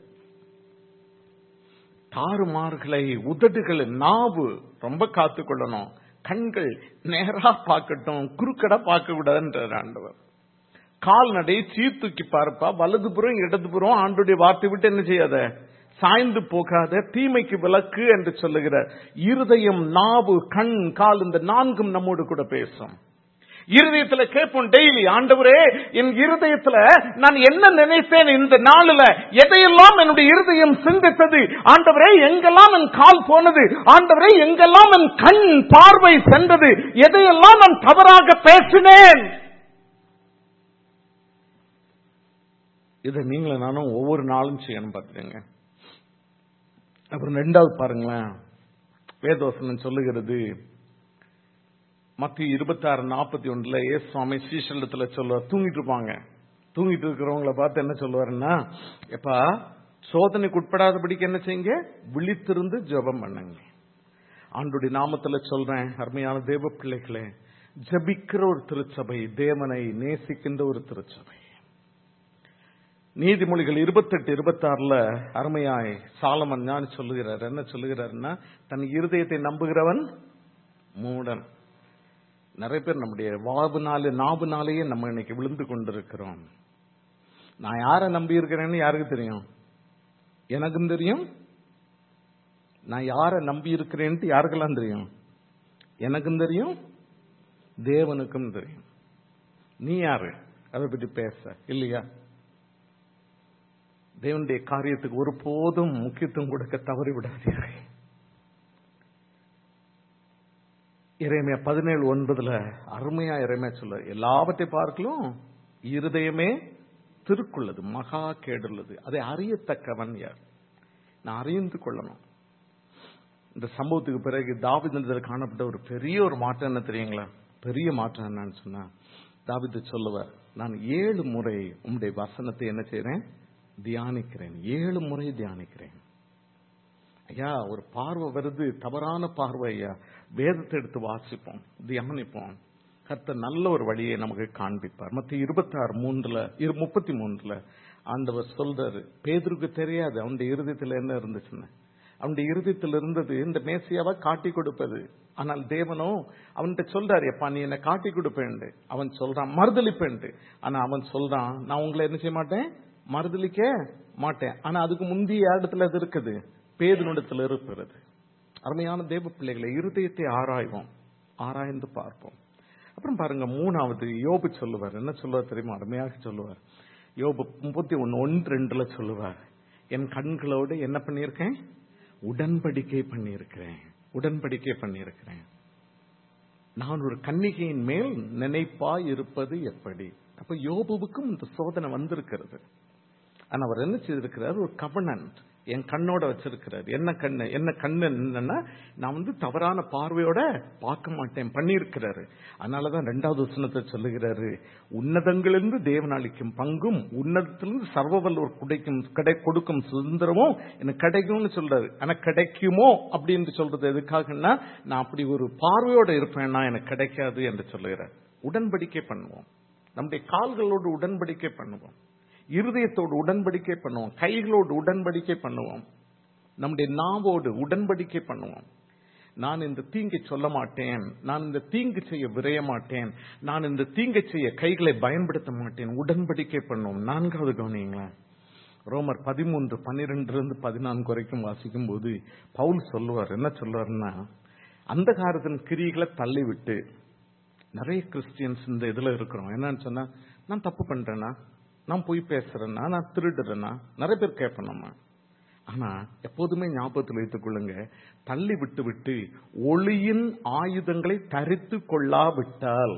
தாறுமாறுகளை உதடுகள் நாவு ரொம்ப காத்துக்கொள்ளணும் கண்கள் நேரா பார்க்கட்டும் குறுக்கடா பார்க்க கூடாதுன்றார் ஆண்டவர் கால்நடை சீர்தூக்கி பார்ப்பா வலதுபுறம் இடதுபுறம் ஆண்டுடைய வார்த்தை விட்டு என்ன செய்யாத சாய்ந்து போகாத தீமைக்கு விலக்கு என்று சொல்லுகிறார் இருதயம் நாவு கண் கால் இந்த நான்கும் நம்மோடு கூட பேசும் இருதயத்துல கேட்போம் டெய்லி ஆண்டவரே என் இருதயத்துல நான் என்ன நினைத்தேன் இந்த நாளில் எதையெல்லாம் என்னுடைய இருதயம் சிந்தித்தது ஆண்டவரே எங்கெல்லாம் என் கால் போனது ஆண்டவரே எங்கெல்லாம் என் கண் பார்வை சென்றது எதையெல்லாம் நான் தவறாக பேசினேன் இதை நீங்களும் நானும் ஒவ்வொரு நாளும் செய்யணும் பார்த்துக்கங்க அப்புறம் ரெண்டாவது பாருங்களேன் வேதோசனம் சொல்லுகிறது மத்திய இருபத்தி ஆறு நாற்பத்தி ஒன்றுல ஏ சுவாமி ஸ்ரீசல்லத்துல சொல்லுவார் தூங்கிட்டு இருப்பாங்க தூங்கிட்டு இருக்கிறவங்கள பார்த்து என்ன சொல்லுவாருன்னா எப்பா சோதனைக்கு உட்படாதபடிக்கு என்ன செய்யுங்க விழித்திருந்து ஜெபம் பண்ணுங்க ஆண்டுடைய நாமத்துல சொல்றேன் அருமையான தேவ பிள்ளைகளே ஜபிக்கிற ஒரு திருச்சபை தேவனை நேசிக்கின்ற ஒரு திருச்சபை நீதிமொழிகள் இருபத்தெட்டு இருபத்தாறுல அருமையாய் சாலமன் ஞானி சொல்லுகிறார் என்ன சொல்லுகிறாருன்னா தன் இருதயத்தை நம்புகிறவன் மூடன் நிறைய பேர் நம்முடைய வாவுனாலே நாவுனாலேயே நம்ம இன்னைக்கு விழுந்து கொண்டிருக்கிறோம் நான் யாரை நம்பி இருக்கிறேன்னு யாருக்கு தெரியும் எனக்கும் தெரியும் நான் யாரை நம்பி இருக்கிறேன்ட்டு யாருக்கெல்லாம் தெரியும் எனக்கும் தெரியும் தேவனுக்கும் தெரியும் நீ யாரு அதை பற்றி பேச இல்லையா தேவனுடைய காரியத்துக்கு ஒருபோதும் முக்கியத்துவம் கொடுக்க தவறி விடாதீர்கள் இறைமையா பதினேழு ஒன்பதுல அருமையா இறைமையா சொல்ல எல்லாவற்றை பார்க்கலும் இருதயமே திருக்குள்ளது மகா கேடுள்ளது அதை அறியத்தக்கவன் யார் நான் அறிந்து கொள்ளணும் இந்த சம்பவத்துக்கு பிறகு தாவிதத்தில் காணப்பட்ட ஒரு பெரிய ஒரு மாற்றம் என்ன தெரியுங்களா பெரிய மாற்றம் என்னன்னு சொன்னா தாவிது சொல்லுவார் நான் ஏழு முறை உம்முடைய வசனத்தை என்ன செய்றேன் தியானிக்கிறேன் ஏழு முறை தியானிக்கிறேன் ஐயா ஒரு பார்வை வருது தவறான பார்வை ஐயா வேதத்தை எடுத்து வாசிப்போம் தியானிப்போம் கர்த்தர் நல்ல ஒரு வழியை நமக்கு காண்பிப்பார் மத்த இருபத்தி ஆறு மூன்றுல இரு முப்பத்தி மூன்றுல ஆண்டவர் சொல்றாரு பேதருக்கு தெரியாது அவனுடைய இருதயத்தில் என்ன இருந்துச்சுன்னு அவனுடைய இருதயத்தில் இருந்தது இந்த மேசியாவை காட்டி கொடுப்பது ஆனால் தேவனோ அவன்கிட்ட சொல்றாரு எப்பா நீ என்ன காட்டி கொடுப்பேன்டு அவன் சொல்றான் மறுதளிப்பேன்டு ஆனா அவன் சொல்றான் நான் உங்களை என்ன செய்ய மாட்டேன் மறுதளிக்க மாட்டேன் ஆனா அதுக்கு முந்தைய இடத்துல அது இருக்குது பேதனிடத்தில் இருக்கிறது அருமையான தேவ பிள்ளைகளை இருதயத்தை ஆராய்வோம் ஆராய்ந்து பார்ப்போம் அப்புறம் பாருங்க மூணாவது யோபு சொல்லுவார் என்ன சொல்லுவார் தெரியுமா அருமையாக சொல்லுவார் யோபு முப்பத்தி ஒன்னு ஒன்று ரெண்டுல சொல்லுவார் என் கண்களோடு என்ன பண்ணியிருக்கேன் உடன்படிக்கை பண்ணியிருக்கிறேன் உடன்படிக்கை பண்ணியிருக்கிறேன் நான் ஒரு கன்னிகையின் மேல் நினைப்பாய் இருப்பது எப்படி அப்ப யோபுவுக்கும் இந்த சோதனை வந்திருக்கிறது ஆனா அவர் என்ன செய்திருக்கிறார் ஒரு கவர்னன்ட் என் கண்ணோட வச்சிருக்கிறார் என்ன கண்ணு என்ன கண்ணு என்னன்னா நான் வந்து தவறான பார்வையோட பார்க்க மாட்டேன் பண்ணியிருக்கிறாரு அதனாலதான் ரெண்டாவது வசனத்தை சொல்லுகிறாரு உன்னதங்களிலிருந்து தேவன் அளிக்கும் பங்கும் உன்னதத்திலிருந்து சர்வவல்லோர் குடைக்கும் கடை கொடுக்கும் சுதந்திரமும் எனக்கு கிடைக்கும்னு சொல்றாரு ஆனா கிடைக்குமோ அப்படின்னு சொல்றது எதுக்காகன்னா நான் அப்படி ஒரு பார்வையோட இருப்பேன்னா எனக்கு கிடைக்காது என்று சொல்லுகிறார் உடன்படிக்கை பண்ணுவோம் நம்முடைய கால்களோடு உடன்படிக்கை பண்ணுவோம் இருதயத்தோடு உடன்படிக்கை பண்ணுவோம் கைகளோடு உடன்படிக்கை பண்ணுவோம் நம்முடைய நாவோடு உடன்படிக்கை பண்ணுவோம் நான் இந்த தீங்கை சொல்ல மாட்டேன் நான் இந்த தீங்கு செய்ய விரைய மாட்டேன் நான் இந்த தீங்கை செய்ய கைகளை பயன்படுத்த மாட்டேன் உடன்படிக்கை பண்ணுவோம் நான்காவது கவனிங்களேன் ரோமர் பதிமூன்று பன்னிரெண்டுல இருந்து பதினான்கு வரைக்கும் வாசிக்கும் போது பவுல் சொல்லுவார் என்ன சொல்லுவாருன்னா அந்த காலத்தின் கிரிகளை தள்ளிவிட்டு நிறைய கிறிஸ்டியன்ஸ் இந்த இதுல இருக்கிறோம் என்னன்னு சொன்னா நான் தப்பு பண்றேனா நான் போய் பேசுறேன்னா நான் திருடுறேன்னா நிறைய பேர் கேட்பேன் நம்ம ஆனா எப்போதுமே ஞாபகத்தில் வைத்துக் கொள்ளுங்க தள்ளி விட்டு விட்டு ஒளியின் ஆயுதங்களை தரித்து கொள்ளாவிட்டால்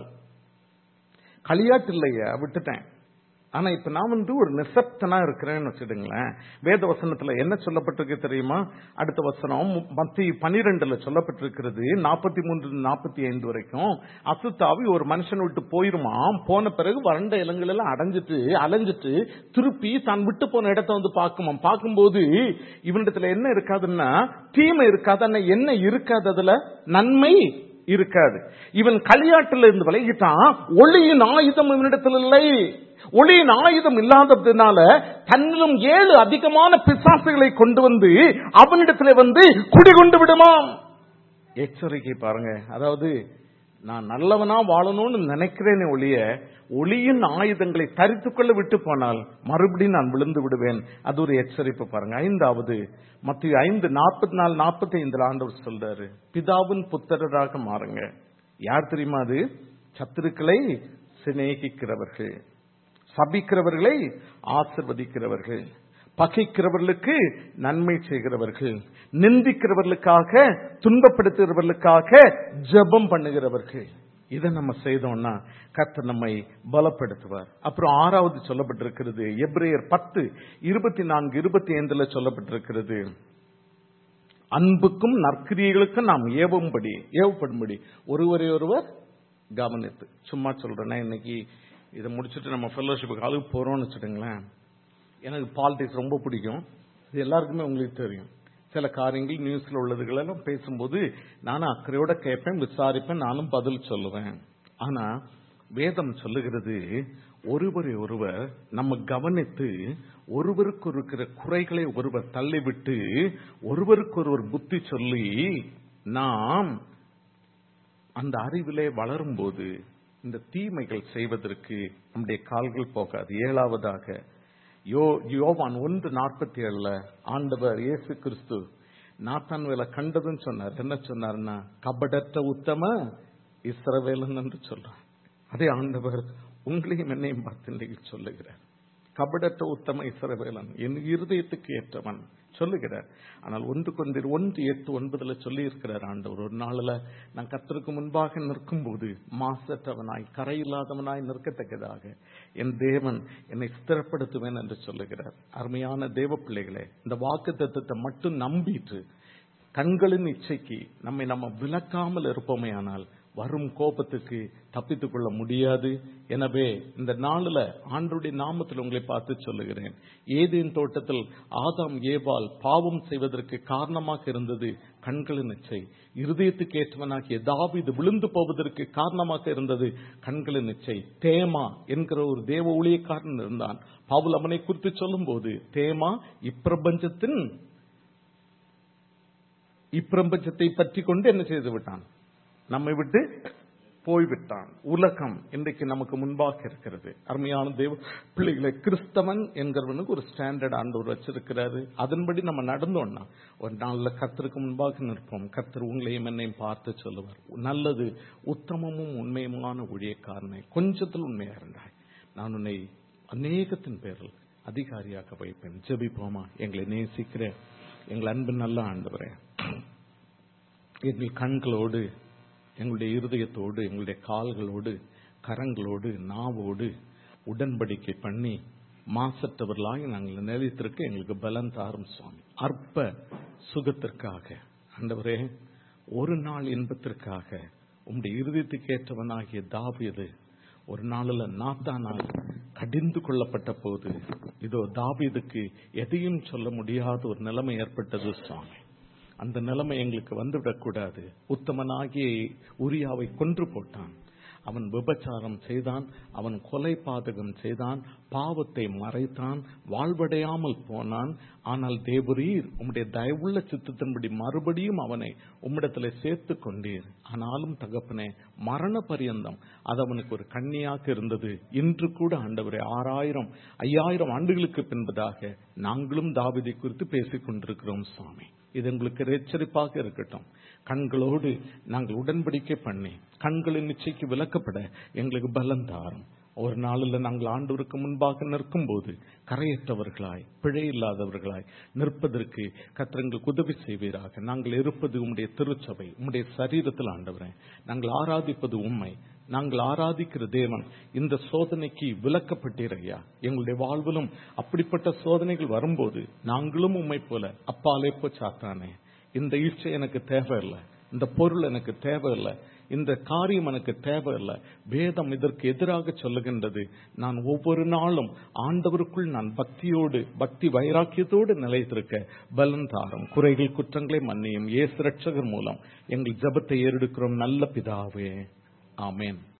களியாட்டு இல்லையா விட்டுட்டேன் ஆனா இப்ப நான் வந்து ஒரு நிசப்தனா இருக்கிறேன்னு வச்சுடுங்களேன் வேத வசனத்துல என்ன சொல்லப்பட்டிருக்கு தெரியுமா அடுத்த வசனம் மத்தி பனிரெண்டுல சொல்லப்பட்டிருக்கிறது நாற்பத்தி மூன்று நாற்பத்தி ஐந்து வரைக்கும் அசுத்தாவி ஒரு மனுஷன் விட்டு போயிருமா போன பிறகு வறண்ட இலங்கள் எல்லாம் அடைஞ்சிட்டு அலைஞ்சிட்டு திருப்பி தான் விட்டு போன இடத்த வந்து பார்க்குமா பார்க்கும்போது இவனிடத்துல என்ன இருக்காதுன்னா தீமை இருக்காது ஆனா என்ன இருக்காது அதுல நன்மை இருக்காது இவன் களியாட்டுல இருந்து விலகிட்டான் ஒளியின் ஆயுதம் இவனிடத்தில் இல்லை ஒளியின் ஆயுதம் இல்லாததுனால தன்னிலும் ஏழு அதிகமான பிசாசுகளை கொண்டு வந்து அவனிடத்துல வந்து குடிகொண்டு விடுமாம் எச்சரிக்கை பாருங்க அதாவது நான் நல்லவனா வாழணும்னு நினைக்கிறேனே ஒளிய ஒளியின் ஆயுதங்களை தரித்துக்கொள்ள விட்டு போனால் மறுபடியும் நான் விழுந்து விடுவேன் அது ஒரு எச்சரிப்பு பாருங்க ஐந்தாவது மத்திய ஐந்து நாற்பத்தி நாலு நாற்பத்தி ஐந்துல ஆண்டவர் சொல்றாரு பிதாவின் புத்தரராக மாறுங்க யார் தெரியுமா அது சத்துருக்களை சிநேகிக்கிறவர்கள் சபிக்கிறவர்களை ஆசிர்வதிக்கிறவர்கள் பகைக்கிறவர்களுக்கு நன்மை செய்கிறவர்கள் நிந்திக்கிறவர்களுக்காக துன்பப்படுத்துகிறவர்களுக்காக ஜெபம் பண்ணுகிறவர்கள் இதை நம்ம செய்தோம்னா கர்த்தர் நம்மை பலப்படுத்துவார் அப்புறம் ஆறாவது சொல்லப்பட்டிருக்கிறது எப்ரேயர் பத்து இருபத்தி நான்கு இருபத்தி ஐந்துல சொல்லப்பட்டிருக்கிறது அன்புக்கும் நற்கிரியைகளுக்கும் நாம் ஏவும்படி ஏவப்படும்படி ஒருவரை ஒருவர் கவனித்து சும்மா சொல்றேன்னா இன்னைக்கு இதை முடிச்சுட்டு நம்ம ஃபெல்லோஷிப்புக்கு அளவு போறோம்னு வச்சுட்டுங்களேன் எனக்கு பாலிடிக்ஸ் ரொம்ப பிடிக்கும் இது எல்லாருக்குமே உங்களுக்கு தெரியும் சில காரியங்கள் நியூஸ்ல உள்ளதுகளெல்லாம் பேசும்போது நானும் அக்கறையோட கேட்பேன் விசாரிப்பேன் நானும் பதில் சொல்லுவேன் ஆனா வேதம் சொல்லுகிறது ஒருவரை ஒருவர் நம்ம கவனித்து ஒருவருக்கு இருக்கிற குறைகளை ஒருவர் தள்ளிவிட்டு ஒருவருக்கொருவர் புத்தி சொல்லி நாம் அந்த அறிவிலே வளரும் போது இந்த தீமைகள் செய்வதற்கு நம்முடைய கால்கள் போகாது ஏழாவதாக யோ யோவான் ஒன்று நாற்பத்தி ஏழுல ஆண்டவர் இயேசு கிறிஸ்து நாத்தான் வேலை கண்டதுன்னு சொன்னார் என்ன சொன்னார்னா கபடற்ற உத்தம இஸ்ரவேலன் என்று சொல்றார் அதே ஆண்டவர் உங்களையும் என்னையும் பார்த்து இன்றைக்கு சொல்லுகிறார் கபடற்ற உத்தம இஸ்ரவேலன் என் இருதயத்துக்கு ஏற்றவன் சொல்லுகிறார் ஆனால் ஒன்று கொண்டு ஒன்று எட்டு ஒன்பதுல சொல்லி இருக்கிறார் ஆண்டவர் ஒரு நாளில் நான் கத்தருக்கு முன்பாக நிற்கும் போது மாசற்றவனாய் கரையில்லாதவனாய் நிற்கத்தக்கதாக என் தேவன் என்னை ஸ்திரப்படுத்துவேன் என்று சொல்லுகிறார் அருமையான தேவ பிள்ளைகளே இந்த வாக்கு தத்துவத்தை மட்டும் நம்பிட்டு கண்களின் இச்சைக்கு நம்மை நம்ம விளக்காமல் இருப்போமே ஆனால் வரும் கோபத்துக்கு தப்பித்துக் கொள்ள முடியாது எனவே இந்த நாளில் ஆண்டுடைய நாமத்தில் உங்களை பார்த்து சொல்லுகிறேன் ஏதேன் தோட்டத்தில் ஆதாம் ஏவால் பாவம் செய்வதற்கு காரணமாக இருந்தது கண்களின் இச்சை இருதயத்துக்கு ஏற்றவனாகிய தாவீது விழுந்து போவதற்கு காரணமாக இருந்தது கண்களின் இச்சை தேமா என்கிற ஒரு தேவ ஊழியக்காரன் இருந்தான் பவுல் அவனை குறித்து சொல்லும் போது தேமா இப்பிரபஞ்சத்தின் இப்பிரபஞ்சத்தை பற்றி கொண்டு என்ன செய்து விட்டான் நம்மை விட்டு போய்விட்டான் உலகம் இன்றைக்கு நமக்கு முன்பாக இருக்கிறது அருமையான தேவ பிள்ளைகளை கிறிஸ்தவன் என்கிறவனுக்கு ஒரு ஸ்டாண்டர்ட் ஆண்டவர் வச்சிருக்கிறாரு அதன்படி நம்ம நடந்தோம்னா ஒரு நாள்ல கர்த்தருக்கு முன்பாக நிற்போம் கர்த்தர் உங்களையும் என்னையும் பார்த்து சொல்லுவார் நல்லது உத்தமமும் உண்மையுமான ஊழியக்காரனை கொஞ்சத்தில் உண்மையா இருந்தாய் நான் உன்னை அநேகத்தின் பேரில் அதிகாரியாக வைப்பேன் ஜெபிப்போமா எங்களை நேசிக்கிற எங்கள் அன்பு நல்ல ஆண்டவரே எங்கள் கண்களோடு எங்களுடைய இருதயத்தோடு எங்களுடைய கால்களோடு கரங்களோடு நாவோடு உடன்படிக்கை பண்ணி மாசற்றவர்களாக நாங்கள் நிலைத்திருக்க எங்களுக்கு பலன் தாரும் சுவாமி அற்ப சுகத்திற்காக ஆண்டவரே ஒரு நாள் இன்பத்திற்காக உம்முடைய இருதயத்துக்கு ஏற்றவனாகிய தாவியது ஒரு நாளில் நாத்தானால் கடிந்து கொள்ளப்பட்ட போது இதோ தாவீதுக்கு எதையும் சொல்ல முடியாத ஒரு நிலைமை ஏற்பட்டது சுவாமி அந்த நிலைமை எங்களுக்கு வந்துவிடக்கூடாது உத்தமனாகிய உரியாவை கொன்று போட்டான் அவன் விபச்சாரம் செய்தான் அவன் கொலை பாதகம் செய்தான் பாவத்தை மறைத்தான் வாழ்வடையாமல் போனான் ஆனால் தேவரீர் உம்முடைய தயவுள்ள சித்தத்தின்படி மறுபடியும் அவனை உம்மிடத்தில் சேர்த்து கொண்டீர் ஆனாலும் தகப்பனே மரண பரியந்தம் அது அவனுக்கு ஒரு கண்ணியாக இருந்தது இன்று கூட ஆண்டவரே ஆறாயிரம் ஐயாயிரம் ஆண்டுகளுக்கு பின்பதாக நாங்களும் தாவிதை குறித்து பேசிக் கொண்டிருக்கிறோம் சுவாமி இது எங்களுக்கு எச்சரிப்பாக இருக்கட்டும் கண்களோடு நாங்கள் உடன்படிக்கை பண்ணி கண்களின் நிச்சய்க்கு விளக்கப்பட எங்களுக்கு பலம் தாரும் ஒரு நாளில் நாங்கள் ஆண்டவருக்கு முன்பாக நிற்கும் போது கரையற்றவர்களாய் பிழை இல்லாதவர்களாய் நிற்பதற்கு கத்திரங்களுக்கு உதவி செய்வீராக நாங்கள் இருப்பது உம்முடைய திருச்சபை உம்முடைய சரீரத்தில் ஆண்டவரே நாங்கள் ஆராதிப்பது உண்மை நாங்கள் ஆராதிக்கிற தேவன் இந்த சோதனைக்கு விலக்கப்பட்டீரையா எங்களுடைய வாழ்விலும் அப்படிப்பட்ட சோதனைகள் வரும்போது நாங்களும் உண்மை போல அப்பாலே போ சாத்தானே இந்த இச்சை எனக்கு தேவையில்லை இந்த பொருள் எனக்கு தேவையில்லை இந்த காரியம் எனக்கு தேவையில்லை வேதம் இதற்கு எதிராக சொல்லுகின்றது நான் ஒவ்வொரு நாளும் ஆண்டவருக்குள் நான் பக்தியோடு பக்தி வைராக்கியத்தோடு நிலைத்திருக்க பலன் தாரும் குறைகள் குற்றங்களை மன்னியும் ஏசு ரட்சகர் மூலம் எங்கள் ஜபத்தை ஏறெடுக்கிறோம் நல்ல பிதாவே ஆமேன்